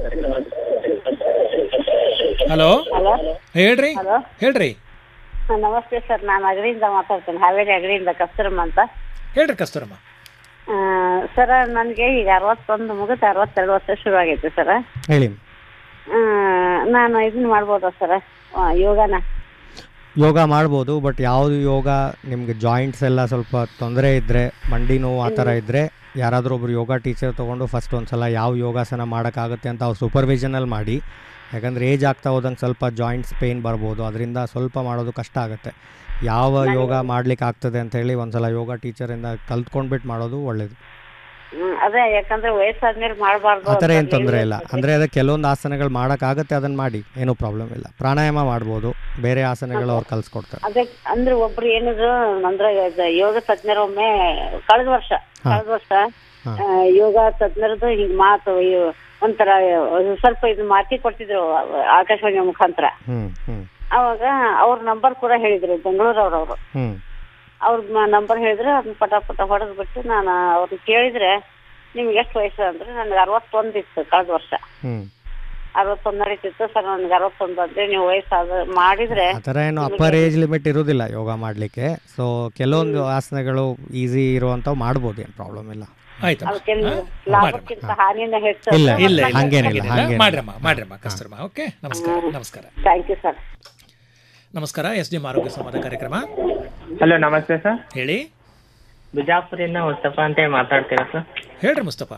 ಹಲೋ ಹಲೋ ಹೇಳ್ರಿ ಹಲೋ ಹೇಳ್ರಿ ನಮಸ್ತೆ ಸರ್ ನಾನು ಅಗಡಿಯಿಂದ ಮಾತಾಡ್ತೇನೆ ಹಾವೇರಿ ಅಗಡಿಯಿಂದ ಕಸ್ತೂರಮ್ಮ ಅಂತ ಹೇಳ್ರಿ ಕಸ್ತೂರಮ್ಮ ಆ, ಸರ ನನಗೆ ಈಗ ಅರವತ್ತೊಂದು ಮುಗಿದು ಅರವತ್ತೆರಡು ವರ್ಷ ಶುರು ಆಗೈತೆ ಸರ ಹೇಳಿ ಆ, ನಾನು ಇದನ್ನ ಮಾಡ್ಬೋದಾ ಸರ ಆ, ಯೋಗನ ಯೋಗ ಮಾಡ್ಬೋದು ಬಟ್ ಯಾವುದು ಯೋಗ ನಿಮಗೆ ಜಾಯಿಂಟ್ಸ್ ಎಲ್ಲ ಸ್ವಲ್ಪ ತೊಂದರೆ ಇದ್ದರೆ ಮಂಡಿ ನೋವು ಆ ಥರ ಇದ್ದರೆ ಯಾರಾದರೂ ಒಬ್ರು ಯೋಗ ಟೀಚರ್ ತೊಗೊಂಡು ಫಸ್ಟ್ ಒಂದು ಸಲ ಯಾವ ಯೋಗಾಸನ ಮಾಡೋಕ್ಕಾಗುತ್ತೆ ಅಂತ ಅವ್ರು ಸೂಪರ್ವಿಷನಲ್ಲಿ ಮಾಡಿ ಯಾಕಂದರೆ ಏಜ್ ಆಗ್ತಾ ಹೋದಂಗೆ ಸ್ವಲ್ಪ ಜಾಯಿಂಟ್ಸ್ ಪೇಯ್ನ್ ಬರ್ಬೋದು ಅದರಿಂದ ಸ್ವಲ್ಪ ಮಾಡೋದು ಕಷ್ಟ ಆಗುತ್ತೆ ಯಾವ ಯೋಗ ಮಾಡ್ಲಿಕ್ಕೆ ಆಗ್ತದೆ ಅಂತ ಹೇಳಿ ಒಂದು ಸಲ ಯೋಗ ಟೀಚರಿಂದ ಕಲ್ತ್ಕೊಂಡ್ಬಿಟ್ಟು ಮಾಡೋದು ಒಳ್ಳೇದು ಹ್ಮ್, ಅದೇ ಯಾಕಂದ್ರೆ ವಯಸ್ಸಾದ್ಮೇಲೆ ಮಾಡಬಾರ್ದು ಆ ಥರ ಏನು ತೊಂದರೆ ಇಲ್ಲ ಅಂದರೆ ಅದಕ್ಕೆ ಕೆಲವೊಂದು ಆಸನಗಳು ಮಾಡೋಕ್ಕಾಗುತ್ತೆ ಅದನ್ನು ಮಾಡಿ ಏನೂ ಪ್ರಾಬ್ಲಮ್ ಇಲ್ಲ ಪ್ರಾಣಾಯಾಮ ಮಾಡ್ಬೋದು ಬೇರೆ ಆಸನಗಳು ಅವ್ರು ಕಲಿಸ್ಕೊಡ್ತಾರೆ ಅದೇ ಅಂದ್ರೆ ಒಬ್ರು ಏನಿದ್ರು ಅಂದ್ರೆ ಇದು ಯೋಗ ತಜ್ಞರು ಒಮ್ಮೆ ಕಳೆದ ವರ್ಷ ಹಾ. ಕಳೆದ ವರ್ಷ ಹಾ. ಆ, ಯೋಗ ತಜ್ಞರದು ಹಿಂಗ್ ಮಾತು ಇವ್ ಒಂಥರ ಸ್ವಲ್ಪ ಇದು ಮಾತಿ ಕೊಡ್ತಿದ್ರು ಆಕಾಶವಾಣಿ ಮುಖಾಂತರ ಹ್ಞೂ ಹ್ಞೂ ಅವಾಗ ಅವ್ರ ನಂಬರ್ ಕೂಡ ಹೇಳಿದ್ರು ಬೆಂಗಳೂರವ್ರವ್ರು ಹ್ಞೂ ಅವ್ರ ನಂಬರ್ ಹೇಳಿದ್ರೆ ಅದನ್ನ ಪಟ ಪಟ ಹೊಡೆದ್ ಬಿಟ್ಟು ನಾನು ಅವ್ರನ್ನ ಕೇಳಿದ್ರೆ ನಿಮ್ಗೆ ಎಷ್ಟು ವಯಸ್ಸು ಅಂದ್ರೆ ನನಗೆ ಅರವತ್ತೊಂದು ಇತ್ತು ಕಳೆದ ವರ್ಷ ಹ್ಞೂ ಅರವತ್ತೊಂದು ನಡೀತಿತ್ತು ಸರ್ ನನಗೆ ಅರವತ್ತೊಂದು ಅಂದ್ರೆ ನೀವು ವಯಸ್ಸಾದ ಮಾಡಿದ್ರೆ ಆ ಥರ ಏನು ಅಪ್ಪರ್ ಏಜ್ ಲಿಮಿಟ್ ಇರೋದಿಲ್ಲ ಯೋಗ ಮಾಡಲಿಕ್ಕೆ ಸೊ ಕೆಲವೊಂದು ಆಸನಗಳು ಈಸಿ ಇರುವಂಥವು ಮಾಡ್ಬೋದು ಏನು ಪ್ರಾಬ್ಲಮ್ ಇಲ್ಲ ಆಯ್ತು ಅದಕ್ಕೆ ಲಾಭಕ್ಕಿಂತ ಹಾನಿನ ಹೆಚ್ಚು ಇಲ್ಲ, ಇಲ್ಲ ಇಲ್ಲ ಹಂಗೇನಿಲ್ಲ, ಹಂಗೇನಿಲ್ಲ. ಮಾಡ್ರಮ್ಮ ಮಾಡ್ರಮ್ಮ ಕಸ್ತೂರಮ್ಮ ಓಕೆ ನಮಸ್ಕಾರ ನಮಸ್ಕಾರ ಥ್ಯಾಂಕ್ ಯು ಸರ್ ನಮಸ್ಕಾರ ಎಸ್ ಡಿ ಎಂ ಆರೋಗ್ಯ ಸಂವಾದ ಕಾರ್ಯಕ್ರಮ ಹಲೋ ನಮಸ್ತೆ ಸರ್ ಹೇಳಿ ಬಿಜಾಪುರಿಂದ ಮುಸ್ತಫಾ ಅಂತ ಮಾತಾಡ್ತೀರಾ ಸರ್ ಹೇಳ್ರಿ ಮುಸ್ತಫಾ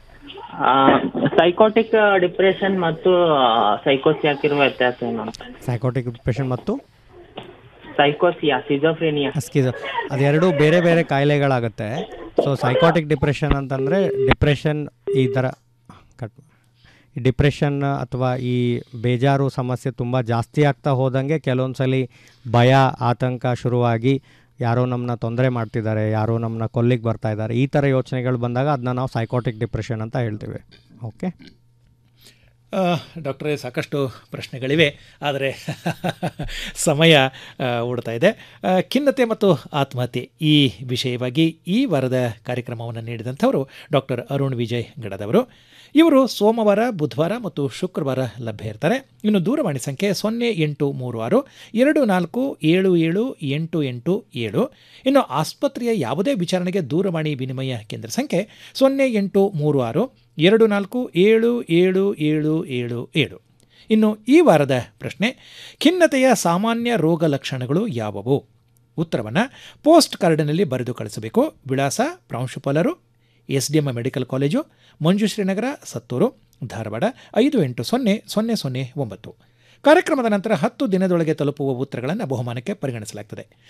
ಸೈಕೋಟಿಕ್ ಡಿಪ್ರೆಷನ್ ಮತ್ತು ಸೈಕೋಸಿಯಾಕ್ ಇರುವ ವ್ಯತ್ಯಾಸ ಏನು ಅಂತ ಸೈಕೋಟಿಕ್ ಡಿಪ್ರೆಷನ್ ಮತ್ತು ಸೈಕೋಸಿಯಾ ಸಿಜೋಫ್ರೇನಿಯಾ ಸ್ಕಿಜೋ ಅದೆರಡು ಬೇರೆ ಬೇರೆ ಕಾಯಿಲೆಗಳಾಗುತ್ತೆ ಸೊ ಸೈಕೋಟಿಕ್ ಡಿಪ್ರೆಷನ್ ಅಂತಂದರೆ ಡಿಪ್ರೆಷನ್ ಈ ಥರ ಕಟ್ ಡಿಪ್ರೆಷನ್ ಅಥವಾ ಈ ಬೇಜಾರು ಸಮಸ್ಯೆ ತುಂಬ ಜಾಸ್ತಿ ಆಗ್ತಾ ಹೋದಂಗೆ ಕೆಲವೊಂದು ಸಲ ಭಯ ಆತಂಕ ಶುರುವಾಗಿ ಯಾರೋ ನಮ್ಮನ್ನ ತೊಂದರೆ ಮಾಡ್ತಿದ್ದಾರೆ ಯಾರೋ ನಮ್ಮನ್ನ ಕೊಲ್ಲಿಗೆ ಬರ್ತಾ ಇದ್ದಾರೆ ಈ ಥರ ಯೋಚನೆಗಳು ಬಂದಾಗ ಅದನ್ನ ನಾವು ಸೈಕೋಟಿಕ್ ಡಿಪ್ರೆಷನ್ ಅಂತ ಹೇಳ್ತೀವಿ ಓಕೆ ಆ, ಡಾಕ್ಟ್ರೇ ಸಾಕಷ್ಟು ಪ್ರಶ್ನೆಗಳಿವೆ ಆದರೆ ಸಮಯ ಆ, ಓಡ್ತಾ ಇದೆ ಆ, ಖಿನ್ನತೆ ಮತ್ತು ಆತ್ಮಹತ್ಯೆ ಈ ವಿಷಯವಾಗಿ ಈ ವಾರದ ಕಾರ್ಯಕ್ರಮವನ್ನು ನೀಡಿದಂಥವರು ಡಾಕ್ಟರ್ ಅರುಣ್ ವಿಜಯ್ ಗಡದವರು ಇವರು ಸೋಮವಾರ ಬುಧವಾರ ಮತ್ತು ಶುಕ್ರವಾರ ಲಭ್ಯ ಇರ್ತಾರೆ ಇನ್ನು ದೂರವಾಣಿ ಸಂಖ್ಯೆ ಸೊನ್ನೆ ಎಂಟು ಮೂರು ಆರು ಎರಡು ನಾಲ್ಕು ಏಳು ಏಳು ಎಂಟು ಎಂಟು ಏಳು ಇನ್ನು ಆಸ್ಪತ್ರೆಯ ಯಾವುದೇ ವಿಚಾರಣೆಗೆ ದೂರವಾಣಿ ವಿನಿಮಯ ಕೇಂದ್ರ ಸಂಖ್ಯೆ ಸೊನ್ನೆ ಎಂಟು ಮೂರು ಆರು ಎರಡು ನಾಲ್ಕು ಏಳು ಏಳು ಏಳು ಏಳು ಏಳು ಇನ್ನು ಈ ವಾರದ ಪ್ರಶ್ನೆ ಖಿನ್ನತೆಯ ಸಾಮಾನ್ಯ ರೋಗ ಲಕ್ಷಣಗಳು ಯಾವುವು ಉತ್ತರವನ್ನು ಪೋಸ್ಟ್ ಕಾರ್ಡಿನಲ್ಲಿ ಬರೆದು ಕಳಿಸಬೇಕು ವಿಳಾಸ ಪ್ರಾಂಶುಪಾಲರು S D M medical college Manjushrinagar Sattur Dharwad ಐದು ಎಂಟು ಸೊನ್ನೆ ಸೊನ್ನೆ ಸೊನ್ನೆ ಒಂಬತ್ತು ಕಾರ್ಯಕ್ರಮದ ನಂತರ ಹತ್ತು ದಿನದೊಳಗೆ ತಲುಪುವ ಉತ್ತರಗಳನ್ನು ಬಹುಮಾನಕ್ಕೆ ಪರಿಗಣಿಸಲಾಗುತ್ತದೆ